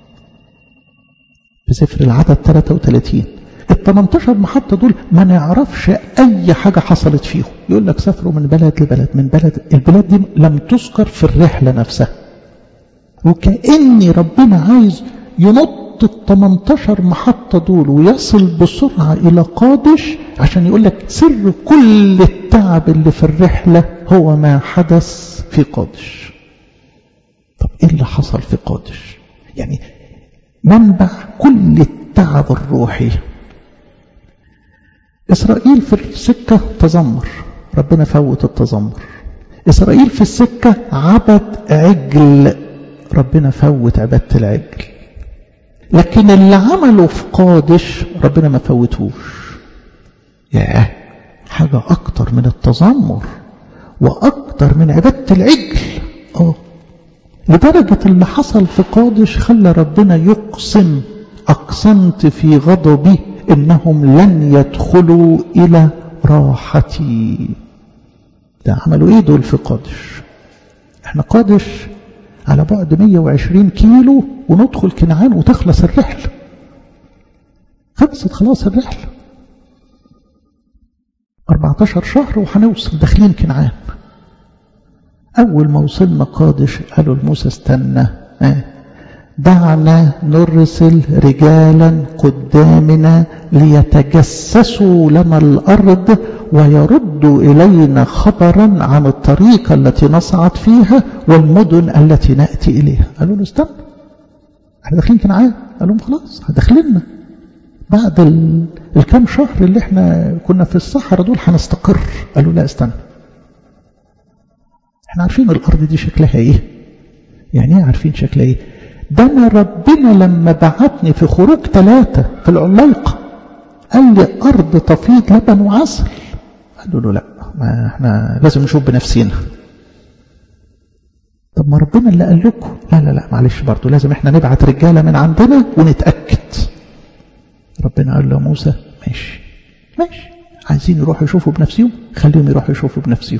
في سفر العدد 33 ال 18 محطة دول ما نعرفش أي حاجة حصلت فيهم يقول لك سافروا من بلد لبلد من بلد البلاد دي لم تذكر في الرحلة نفسها وكأني ربنا عايز ينط ال 18 محطة دول ويصل بسرعة إلى قادش عشان يقول لك سر كل التعب اللي في الرحلة هو ما حدث في قادش طب إيه اللي حصل في قادش يعني منبع كل التعب الروحي إسرائيل في السكة تذمر ربنا فوت التذمر إسرائيل في السكة عبد عجل ربنا فوت عبادة العجل لكن اللي عمله في قادش ربنا ما فوتهوش ياه حاجة أكتر من التذمر وأكتر من عبادة العجل اه لدرجة اللي حصل في قادش خلى ربنا يقسم أقسمت في غضبي إنهم لن يدخلوا إلى راحتي ده عملوا إيه دول في قادش احنا قادش على بعد 120 كيلو وندخل كنعان وتخلص الرحلة خلصت خلاص الرحلة 14 شهر وهنوصل داخلين كنعان أول ما وصلنا قادش قالوا لموسى استنى اه دعنا نرسل رجالا قدامنا ليتجسسوا لنا الأرض ويردوا إلينا خبرا عن الطريقة التي نصعد فيها والمدن التي نأتي إليها قالوا له استنى احنا داخلين كنعان قال لهم خلاص داخلنا بعد الكام شهر اللي احنا كنا في الصحراء دول هنستقر قالوا لا استنى احنا عارفين الأرض دي شكلها ايه يعني ايه عارفين شكلها ايه ده انا ربنا لما بعتني في خروج ثلاثة في العلايقة قال لي أرض تفيض لبن وعسل قالوا له لا ما احنا لازم نشوف بنفسينا طب ما ربنا اللي قال لكم لا لا لا معلش برضه لازم احنا نبعت رجالة من عندنا ونتأكد ربنا قال له موسى ماشي ماشي عايزين يروحوا يشوفوا بنفسهم خليهم يروحوا يشوفوا بنفسهم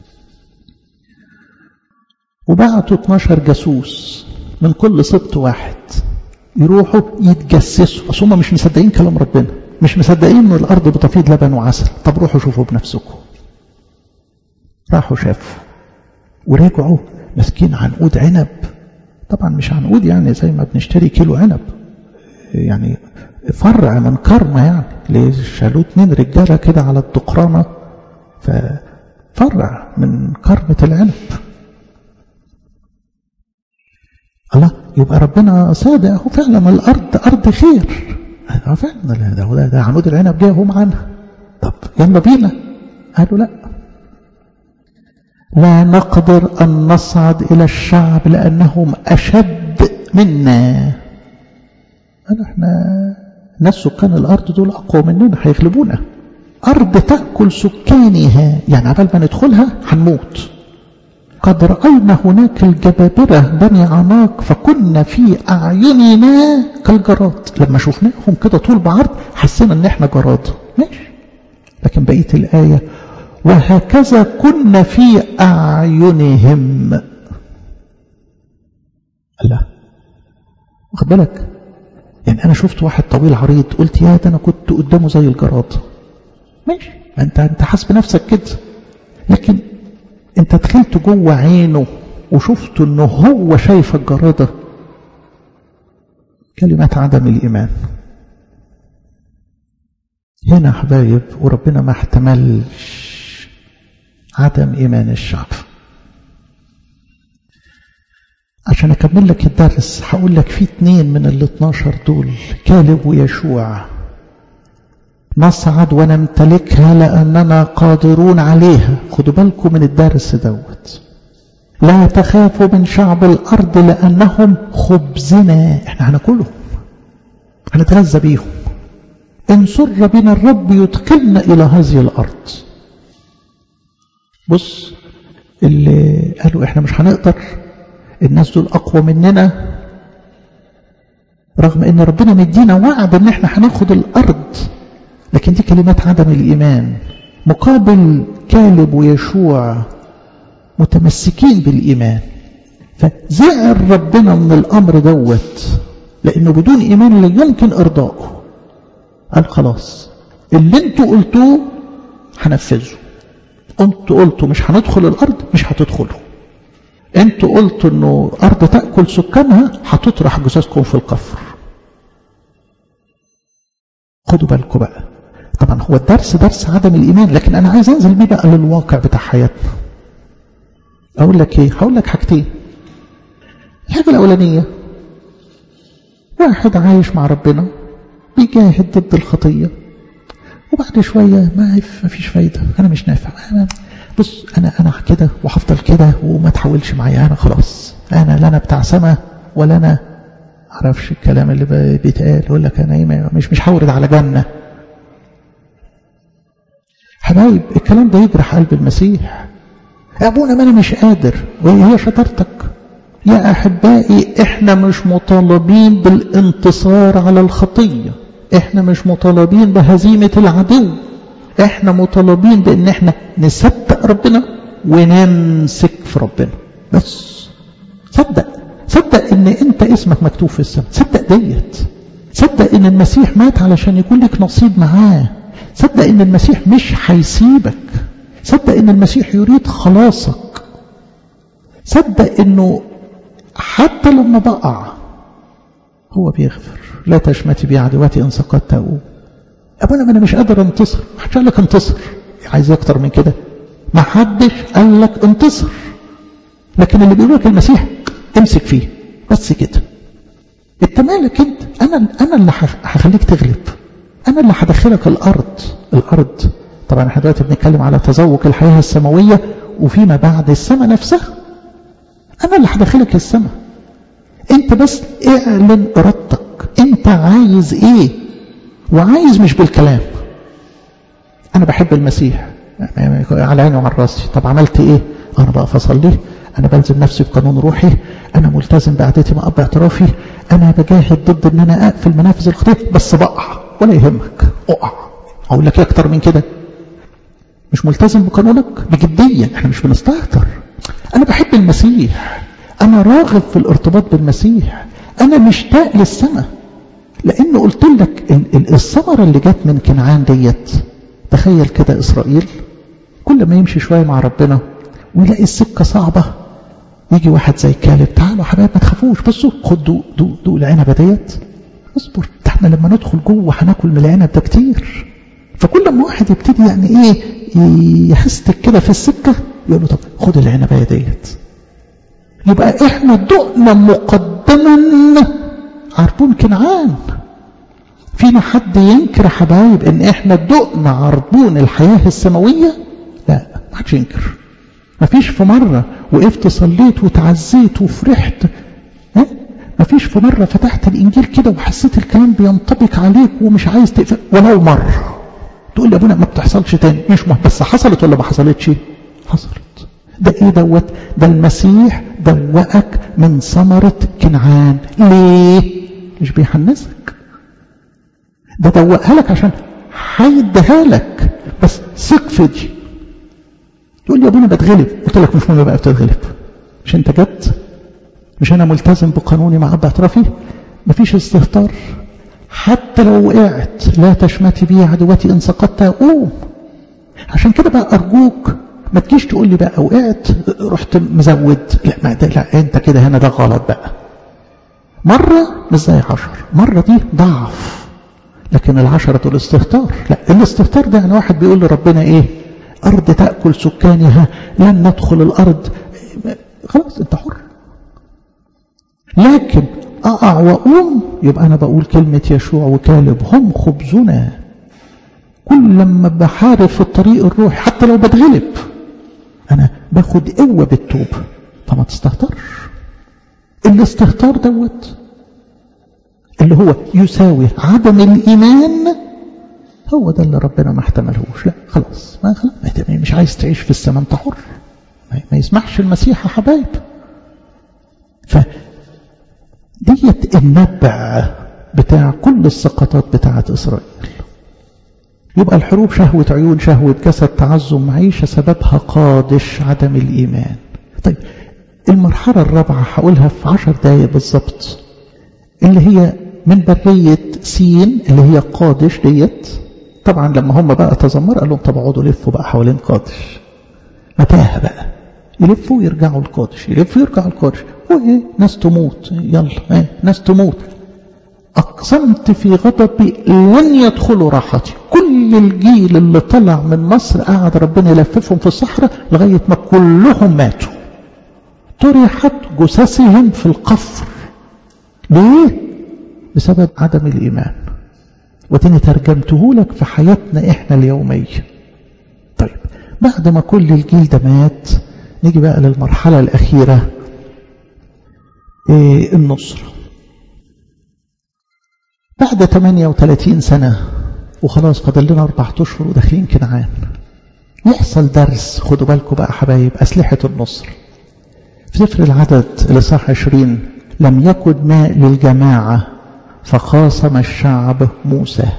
وبعتوا 12 جاسوس من كل سبط واحد يروحوا يتجسسوا اصل هم مش مصدقين كلام ربنا مش مصدقين ان الارض بتفيض لبن وعسل طب روحوا شوفوا بنفسكم راحوا شافوا ورجعوا ماسكين عنقود عنب طبعا مش عنقود يعني زي ما بنشتري كيلو عنب يعني فرع من كرمة يعني اللي شالوه اتنين رجاله كده على الدقرانه ففرع من كرمة العنب الله يبقى ربنا صادق اهو فعلا الارض ارض خير اه فعلا ده ده, ده عنود العنب جه هو معانا طب يلا بينا قالوا لا لا نقدر ان نصعد الى الشعب لانهم اشد منا قالوا احنا ناس سكان الارض دول اقوى مننا هيغلبونا ارض تاكل سكانها يعني عبال ما ندخلها هنموت قد رأينا هناك الجبابرة بني عناق فكنا في أعيننا كالجراد لما شفناهم كده طول بعرض حسينا ان احنا جراد ماشي لكن بقية الآية وهكذا كنا في أعينهم لا واخد بالك يعني أنا شفت واحد طويل عريض قلت يا ده أنا كنت قدامه زي الجراد ماشي أنت أنت حاسب نفسك كده لكن انت دخلت جوه عينه وشفت انه هو شايف الجرادة كلمة عدم الإيمان هنا حبايب وربنا ما احتملش عدم إيمان الشعب عشان أكمل لك الدرس هقول لك في اتنين من ال 12 دول كالب ويشوع نصعد ونمتلكها لأننا قادرون عليها خدوا بالكم من الدرس دوت لا تخافوا من شعب الأرض لأنهم خبزنا احنا هناكلهم هنتغذى بيهم إن سر بنا الرب يدخلنا إلى هذه الأرض بص اللي قالوا احنا مش هنقدر الناس دول أقوى مننا رغم ان ربنا مدينا وعد ان احنا هناخد الأرض لكن دي كلمات عدم الإيمان مقابل كالب ويشوع متمسكين بالإيمان فزعل ربنا من الأمر دوت لأنه بدون إيمان لا يمكن إرضائه قال خلاص اللي انتوا قلتوه هنفذه انتوا قلتوا مش هندخل الأرض مش هتدخلوا انتوا قلتوا انه أرض تأكل سكانها هتطرح جثثكم في القفر خدوا بالكم بقى طبعا هو الدرس درس عدم الإيمان لكن أنا عايز أنزل بيه بقى للواقع بتاع حياتنا أقول لك إيه هقول لك حاجتين الحاجة الأولانية واحد عايش مع ربنا بيجاهد ضد الخطية وبعد شوية ما فيش فايدة أنا مش نافع بص أنا أنا كده وهفضل كده وما تحاولش معايا أنا خلاص أنا لا أنا بتاع سما ولا أنا عرفش الكلام اللي بيتقال يقول لك أنا إيه مش مش هورد على جنة حبايب الكلام ده يجرح قلب المسيح يا ابونا ما انا مش قادر وهي شطارتك يا احبائي احنا مش مطالبين بالانتصار على الخطيه احنا مش مطالبين بهزيمه العدو احنا مطالبين بان احنا نصدق ربنا ونمسك في ربنا بس صدق صدق ان انت اسمك مكتوب في السماء صدق ديت صدق ان المسيح مات علشان يكون لك نصيب معاه صدق ان المسيح مش هيسيبك صدق ان المسيح يريد خلاصك صدق انه حتى لما بقع هو بيغفر لا تشمتي بي عدواتي ان سقطت اقوم ابونا ما انا مش قادر انتصر ما حدش قال لك انتصر عايز اكتر من كده ما حدش قال لك انتصر لكن اللي بيقول لك المسيح امسك فيه بس كده انت مالك انت انا انا اللي هخليك تغلب انا اللي هدخلك الارض الارض طبعا احنا دلوقتي بنتكلم على تذوق الحياه السماويه وفيما بعد السماء نفسها انا اللي هدخلك السماء انت بس اعلن ارادتك انت عايز ايه وعايز مش بالكلام انا بحب المسيح على عيني وعلى راسي طب عملت ايه انا بقى اصلي انا بلزم نفسي بقانون روحي انا ملتزم بعدتي مع اب اعترافي انا بجاهد ضد ان انا اقفل منافذ الخطيه بس بقع ولا يهمك اقع اقول لك ايه اكتر من كده مش ملتزم بقانونك بجديه احنا مش بنستهتر انا بحب المسيح انا راغب في الارتباط بالمسيح انا مشتاق للسماء لان قلت لك الثمره اللي جت من كنعان ديت تخيل كده اسرائيل كل ما يمشي شويه مع ربنا ويلاقي السكه صعبه يجي واحد زي كالب تعالوا حبايب ما تخافوش بصوا خد دوق دوق دوق العنبه ديت اصبر ده احنا لما ندخل جوه هناكل من العنب ده كتير فكل ما واحد يبتدي يعني ايه يحستك كده في السكه يقول له طب خد العنبه ديت يبقى احنا دقنا مقدما عربون كنعان فينا حد ينكر حبايب ان احنا دقنا عربون الحياه السماويه لا ما حدش ينكر ما فيش في مره وقفت صليت وتعزيت وفرحت ها ما فيش في مرة فتحت الإنجيل كده وحسيت الكلام بينطبق عليك ومش عايز تقفل ولو مرة تقول لي أبونا ما بتحصلش تاني مش مهم بس حصلت ولا ما حصلتش حصلت ده ايه دوت ده المسيح دوقك من ثمرة كنعان ليه مش بيحنسك ده دوقها لك عشان هيديها لك بس ثق في دي تقول لي يا ابونا بتغلب قلت لك مش مهم بقى بتتغلب مش انت جد مش انا ملتزم بقانوني مع اب اعترافي مفيش استهتار حتى لو وقعت لا تشمتي بي عدوتي ان سقطت قوم عشان كده بقى ارجوك ما تجيش تقول لي بقى وقعت رحت مزود لا ما ده لا انت كده هنا ده غلط بقى مرة مش زي عشر مرة دي ضعف لكن العشرة دول استهتار لا الاستهتار ده يعني واحد بيقول لربنا ايه أرض تأكل سكانها لن ندخل الأرض خلاص انت حر لكن أقع وأقوم يبقى أنا بقول كلمة يشوع وكالب هم خبزنا كل لما بحارب في الطريق الروحي حتى لو بتغلب أنا باخد قوة بالتوبة فما تستهترش الاستهتار دوت اللي هو يساوي عدم الإيمان هو ده اللي ربنا ما احتملهوش لا خلاص ما خلاص مش عايز تعيش في السماء انت حر ما يسمحش المسيح يا حبايب ف ديت النبع بتاع كل السقطات بتاعت إسرائيل يبقى الحروب شهوة عيون شهوة جسد تعظم معيشة سببها قادش عدم الإيمان طيب المرحلة الرابعة هقولها في عشر دقايق بالظبط اللي هي من برية سين اللي هي قادش ديت طبعا لما هم بقى تذمروا قال لهم طب اقعدوا لفوا بقى حوالين قادش متاهة بقى يلفوا ويرجعوا القادش يلفوا ويرجعوا القادش وايه ناس تموت يلا ايه ناس تموت أقسمت في غضبي لن يدخلوا راحتي كل الجيل اللي طلع من مصر قعد ربنا يلففهم في الصحراء لغاية ما كلهم ماتوا طرحت جثثهم في القفر ليه؟ بسبب عدم الإيمان وتاني ترجمته لك في حياتنا إحنا اليومية طيب بعد ما كل الجيل ده مات نيجي بقى للمرحلة الأخيرة إيه النصر بعد 38 سنة وخلاص فاضل لنا أربعة أشهر وداخلين كنعان يحصل درس خدوا بالكم بقى حبايب أسلحة النصر في سفر العدد الإصحاح 20 لم يكن ماء للجماعة فخاصم الشعب موسى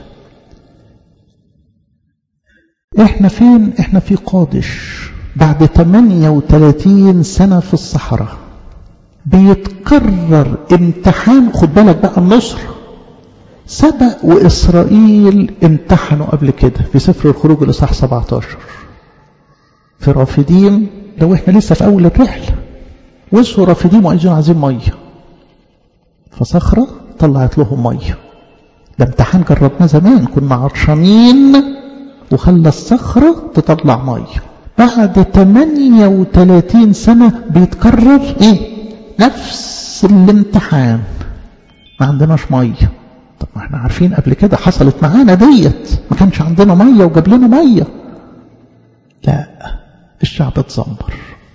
احنا فين احنا في قادش بعد 38 سنة في الصحراء بيتكرر امتحان خد بالك بقى النصر سبق وإسرائيل امتحنوا قبل كده في سفر الخروج الإصحاح 17 في رافدين لو احنا لسه في أول الرحلة وصلوا رافدين وعايزين عايزين مية فصخرة طلعت لهم مية ده امتحان جربناه زمان كنا عطشانين وخلى الصخرة تطلع مية بعد 38 سنة بيتكرر ايه نفس الامتحان ما عندناش ميه طب ما احنا عارفين قبل كده حصلت معانا ديت ما كانش عندنا ميه وجاب لنا ميه لا الشعب اتذمر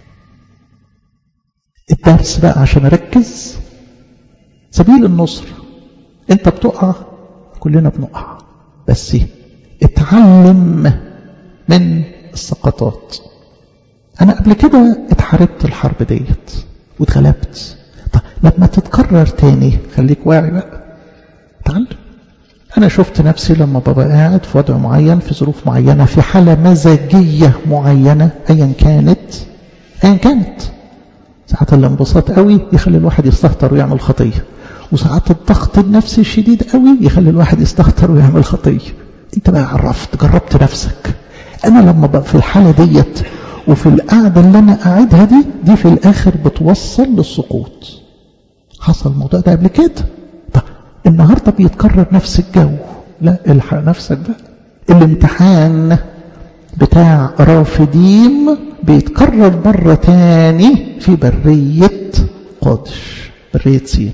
الدرس بقى عشان اركز سبيل النصر انت بتقع كلنا بنقع بس اتعلم من السقطات انا قبل كده اتحاربت الحرب ديت واتغلبت طب لما تتكرر تاني خليك واعي بقى تعلم أنا شفت نفسي لما ببقى قاعد في وضع معين في ظروف معينة في حالة مزاجية معينة أيا كانت أيا كانت ساعات الانبساط قوي يخلي الواحد يستهتر ويعمل خطية وساعات الضغط النفسي الشديد قوي يخلي الواحد يستهتر ويعمل خطية انت بقى عرفت جربت نفسك انا لما بقى في الحالة ديت وفي القعدة اللي انا قاعدها دي دي في الاخر بتوصل للسقوط حصل الموضوع ده قبل كده النهاردة بيتكرر نفس الجو لا الحق نفسك بقى الامتحان بتاع رافدين بيتكرر مرة تاني في برية قادش برية سين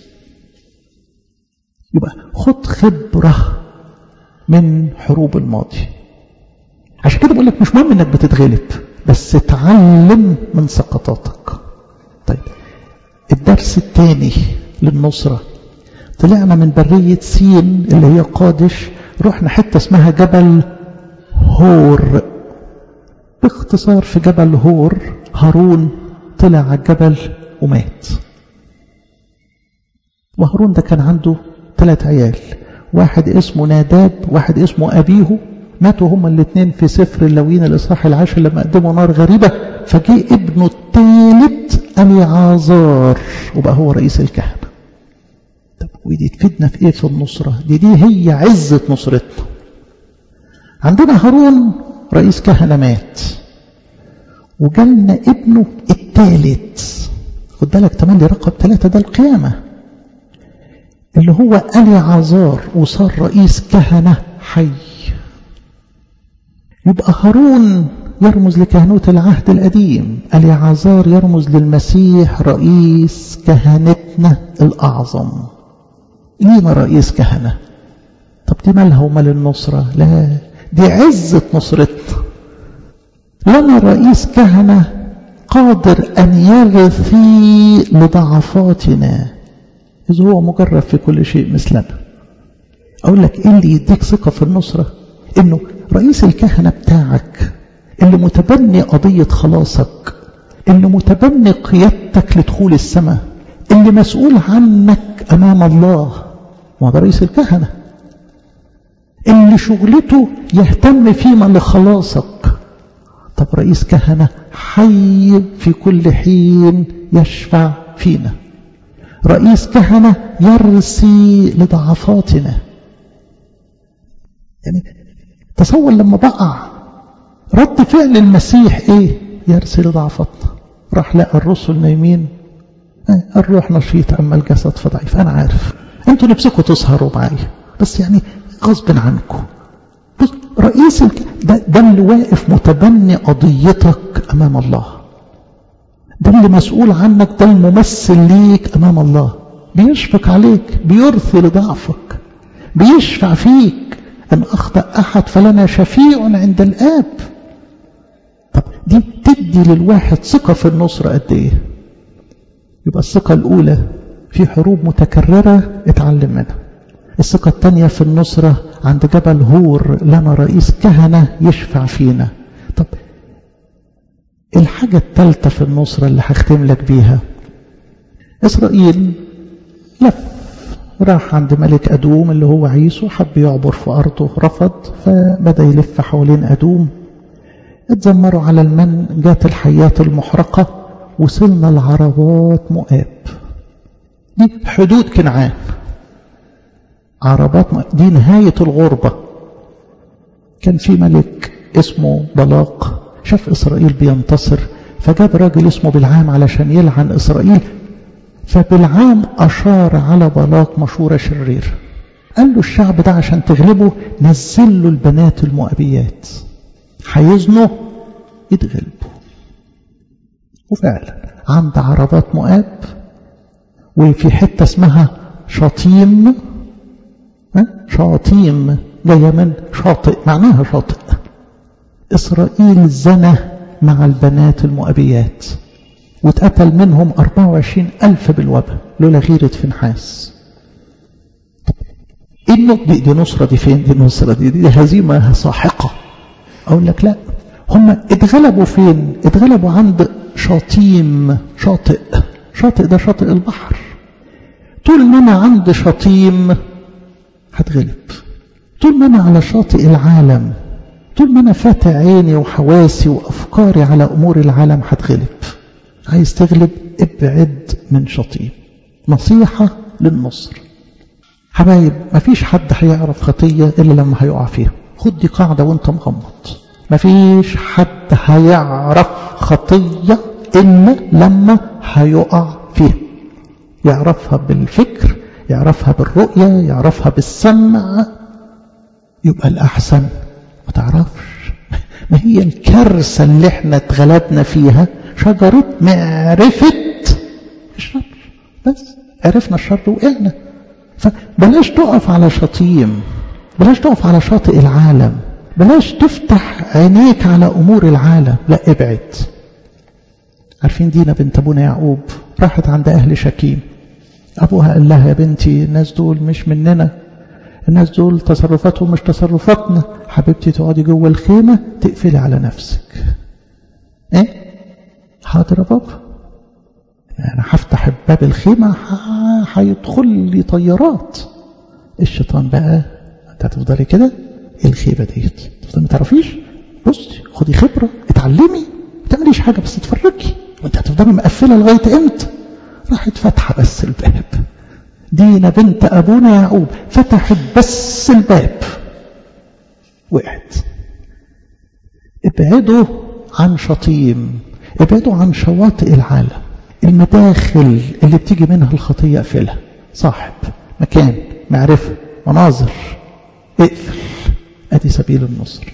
يبقى خد خبرة من حروب الماضي عشان كده بقول لك مش مهم انك بتتغلب بس اتعلم من سقطاتك طيب الدرس الثاني للنصره طلعنا من برية سين اللي هي قادش رحنا حتة اسمها جبل هور باختصار في جبل هور هارون طلع على الجبل ومات وهارون ده كان عنده ثلاث عيال واحد اسمه ناداب واحد اسمه أبيه ماتوا هما الاثنين في سفر اللوين الإصحاح العاشر لما قدموا نار غريبة فجاء ابنه الثالث أليعازار وبقى هو رئيس الكهنة طب ودي تفيدنا في ايه في النصرة دي دي هي عزة نصرتنا عندنا هارون رئيس كهنة مات وجالنا ابنه الثالث خد بالك تملي رقم ثلاثة ده القيامة اللي هو ألي عزار وصار رئيس كهنة حي يبقى هارون يرمز لكهنوت العهد القديم ألي عزار يرمز للمسيح رئيس كهنتنا الأعظم لينا رئيس كهنة طب دي مالها ومال النصرة لا دي عزة نصرتنا لنا رئيس كهنة قادر أن يرثي لضعفاتنا إذ هو مجرب في كل شيء مثلنا أقول لك إيه اللي يديك ثقة في النصرة إنه رئيس الكهنة بتاعك اللي متبني قضية خلاصك اللي متبني قيادتك لدخول السماء اللي مسؤول عنك أمام الله ما ده رئيس الكهنة اللي شغلته يهتم فيما لخلاصك طب رئيس كهنة حي في كل حين يشفع فينا رئيس كهنة يرسي لضعفاتنا يعني تصور لما بقع رد فعل المسيح ايه يرسي لضعفاتنا راح لقى الرسل نايمين الروح نشيط اما الجسد فضعيف انا عارف انتوا نفسكم تسهروا معايا بس يعني غصب عنكم بص رئيس الك... ده, ده اللي واقف متبني قضيتك امام الله ده اللي مسؤول عنك ده الممثل ليك امام الله بيشفق عليك بيرثي لضعفك بيشفع فيك ان اخطا احد فلنا شفيع عند الاب طب دي تدي للواحد ثقه في النصره قد ايه يبقى الثقه الاولى في حروب متكرره اتعلم منها الثقة الثانية في النصرة عند جبل هور لنا رئيس كهنة يشفع فينا طب الحاجة الثالثة في النصرة اللي هختم لك بيها إسرائيل لف راح عند ملك أدوم اللي هو عيسو حب يعبر في أرضه رفض فبدأ يلف حوالين أدوم اتذمروا على المن جات الحيات المحرقة وصلنا لعربات مؤاب دي حدود كنعان عربات دي نهاية الغربة كان في ملك اسمه بلاق شاف إسرائيل بينتصر فجاب راجل اسمه بالعام علشان يلعن إسرائيل فبالعام أشار على بلاق مشورة شرير قال له الشعب ده عشان تغلبه نزل له البنات المؤبيات هيزنوا يتغلبوا وفعلا عند عربات مؤاب وفي حتة اسمها شطيم شاطيم جاية من شاطئ معناها شاطئ إسرائيل زنى مع البنات المؤبيات واتقتل منهم 24 ألف بالوباء لولا غيرة فنحاس إنه دي, دي نصرة دي فين دي نصرة دي, دي هزيمة ساحقة أقول لك لا هم اتغلبوا فين اتغلبوا عند شاطيم شاطئ شاطئ ده شاطئ البحر طول ما أنا عند شاطيم هتغلب طول ما أنا على شاطئ العالم طول ما أنا فاتح عيني وحواسي وأفكاري على أمور العالم هتغلب عايز تغلب ابعد من شطيم نصيحة للنصر حبايب مفيش حد هيعرف خطية إلا لما هيقع فيها خد دي قاعدة وانت مغمض مفيش حد هيعرف خطية إلا لما هيقع فيها يعرفها بالفكر يعرفها بالرؤية يعرفها بالسمع يبقى الأحسن ما تعرفش ما هي الكارثة اللي احنا اتغلبنا فيها شجرة معرفة الشر بس عرفنا الشر وقعنا فبلاش تقف على شطيم بلاش تقف على شاطئ العالم بلاش تفتح عينيك على أمور العالم لا ابعد عارفين دينا بنت أبونا يعقوب راحت عند أهل شكيم أبوها قال لها يا بنتي الناس دول مش مننا الناس دول تصرفاتهم مش تصرفاتنا حبيبتي تقعدي جوه الخيمة تقفلي على نفسك ايه حاضر يا بابا يعني هفتح باب الخيمة هيدخل لي طيارات الشيطان بقى انت هتفضلي كده ايه الخيبة ديت تفضلي ما تعرفيش بصي خدي خبرة اتعلمي ما تعمليش حاجة بس تتفرجي وانت هتفضلي مقفلة لغاية امتى راحت فاتحة بس الباب دينا بنت أبونا يعقوب فتحت بس الباب وقعت ابعدوا عن شطيم ابعدوا عن شواطئ العالم المداخل اللي بتيجي منها الخطية اقفلها صاحب مكان معرفة مناظر اقفل ادي سبيل النصر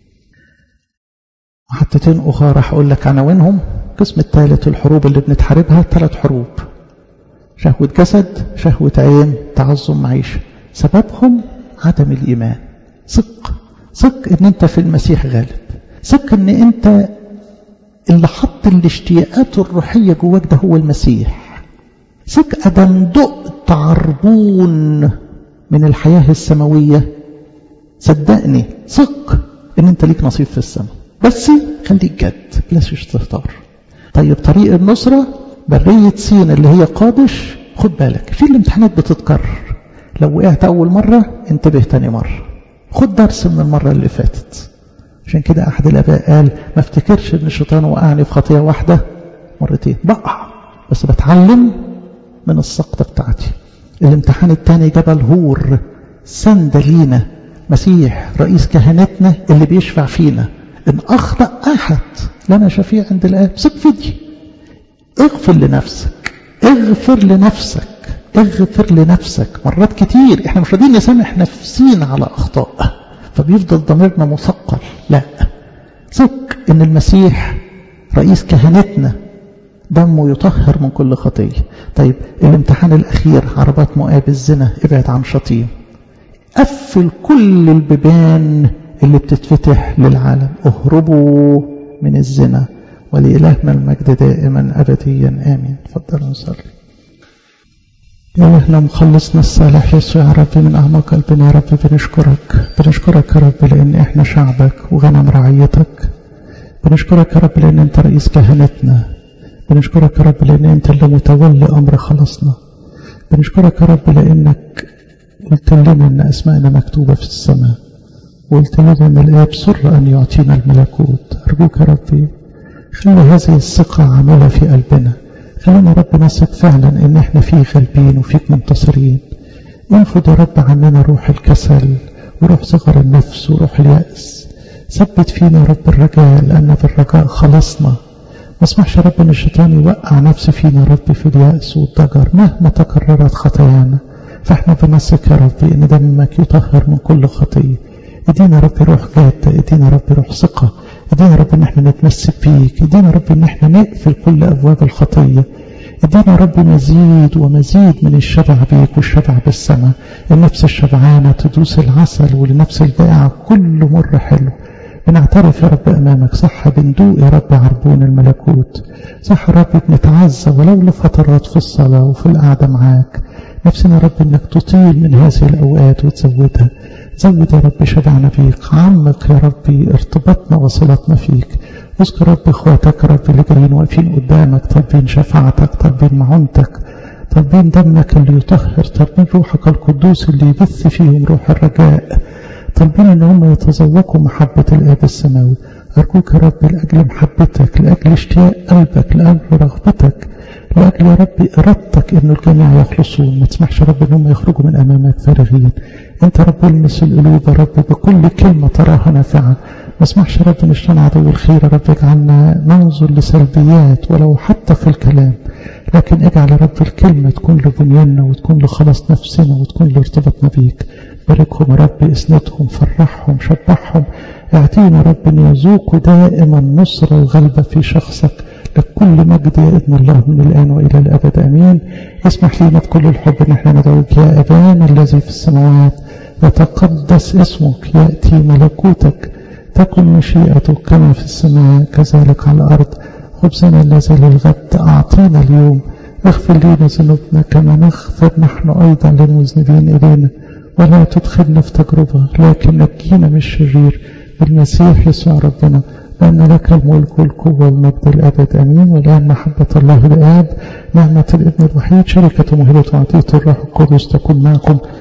محطتين أخرى راح أقول لك عناوينهم القسم الثالث الحروب اللي بنتحاربها ثلاث حروب شهوة جسد شهوة عين تعظم معيشة سببهم عدم الإيمان ثق ثق ان انت في المسيح غالب ثق ان انت اللي حط الاشتياقات الروحية جواك ده هو المسيح ثق أدم دقت عربون من الحياة السماوية صدقني ثق ان انت ليك نصيب في السماء بس خليك جد بلاش تختار طيب طريق النصرة برية سين اللي هي قادش خد بالك في الامتحانات بتتكرر لو وقعت أول مرة انتبه تاني مرة خد درس من المرة اللي فاتت عشان كده أحد الآباء قال ما افتكرش إن الشيطان وقعني في خطية واحدة مرتين بقع بس بتعلم من السقطة بتاعتي الامتحان الثاني جبل هور سند لينا مسيح رئيس كهنتنا اللي بيشفع فينا إن أخطأ أحد لنا شفيع عند الآب ثق في دي اغفر لنفسك اغفر لنفسك اغفر لنفسك مرات كتير احنا مش راضيين نسامح نفسينا على أخطاء فبيفضل ضميرنا مثقل لا ثق ان المسيح رئيس كهنتنا دمه يطهر من كل خطية طيب الامتحان الأخير عربات مؤاب الزنا ابعد عن شطيم قفل كل البيبان اللي بتتفتح للعالم اهربوا من الزنا ولإلهنا المجد دائما أبديا آمين تفضلوا نصلي يا إلهنا مخلصنا الصالح يسوع يا رب من أعماق قلبنا يا رب بنشكرك بنشكرك يا رب لأن إحنا شعبك وغنم رعيتك بنشكرك يا رب لأن أنت رئيس كهنتنا بنشكرك يا رب لأن أنت اللي متولي أمر خلاصنا بنشكرك يا رب لأنك قلت لنا أن أسماءنا مكتوبة في السماء وقلت لنا أن الآب سر أن يعطينا الملكوت أرجوك يا ربي خلي هذه الثقة عاملة في قلبنا خلينا رب نثق فعلا ان احنا فيك غالبين وفيك منتصرين انفض يا رب عننا روح الكسل وروح صغر النفس وروح اليأس ثبت فينا يا رب الرجاء لأن بالرجاء خلصنا ما اسمحش يا رب ان الشيطان يوقع نفسه فينا يا رب في اليأس والضجر مهما تكررت خطايانا فاحنا بنثق يا رب ان دمك يطهر من كل خطيه ادينا يا رب روح جاده ادينا يا رب روح ثقه ادينا يا رب ان احنا نتمسك بيك ادينا يا رب ان احنا نقفل كل ابواب الخطيه ادينا يا رب مزيد ومزيد من الشبع بيك والشبع بالسماء النفس الشبعانه تدوس العسل والنفس الجائعه كل مر حلو بنعترف يا رب امامك صح بندوق يا رب عربون الملكوت صح يا رب بنتعزى ولو لفترات في الصلاه وفي القعده معاك نفسنا يا رب انك تطيل من هذه الاوقات وتزودها زود يا رب شبعنا فيك عمق يا ربي ارتباطنا وصلتنا فيك اذكر رب اخواتك يا رب اللي جايين واقفين قدامك طالبين شفاعتك طالبين معونتك طالبين دمك اللي يطهر طالبين روحك القدوس اللي يبث فيهم روح الرجاء طالبين ان هم يتذوقوا محبة الاب السماوي ارجوك يا رب لاجل محبتك لاجل اشتياق قلبك لاجل رغبتك لاجل يا رب ارادتك انه الجميع يخلصون ما تسمحش يا رب ان هم يخرجوا من امامك فارغين انت رب المس القلوب يا رب بكل كلمه تراها نافعه ما اسمحش يا رب ان الشيطان عدو الخير يا رب يجعلنا ننظر لسلبيات ولو حتى في الكلام لكن اجعل يا رب الكلمه تكون لبنياننا وتكون لخلاص نفسنا وتكون لارتباطنا بيك باركهم يا رب اسندهم فرحهم شبعهم اعطينا يا رب ان يذوقوا دائما نصر الغلبه في شخصك لكل مجد يا ابن الله من الآن وإلى الأبد أمين اسمح لنا بكل الحب أن احنا ندعوك يا أبانا الذي في السماوات يتقدس اسمك يأتي ملكوتك تكن مشيئتك كما في السماء كذلك على الأرض خبزنا الذي للغد أعطينا اليوم اغفر لنا ذنوبنا كما نغفر نحن أيضا للمذنبين إلينا ولا تدخلنا في تجربة لكن نجينا من الشرير بالمسيح يسوع ربنا لأن لك الملك والقوة والمجد الأبد أمين والآن محبة الله الآب نعمة الابن الوحيد شركة مهلة وعطية الروح القدس تكون معكم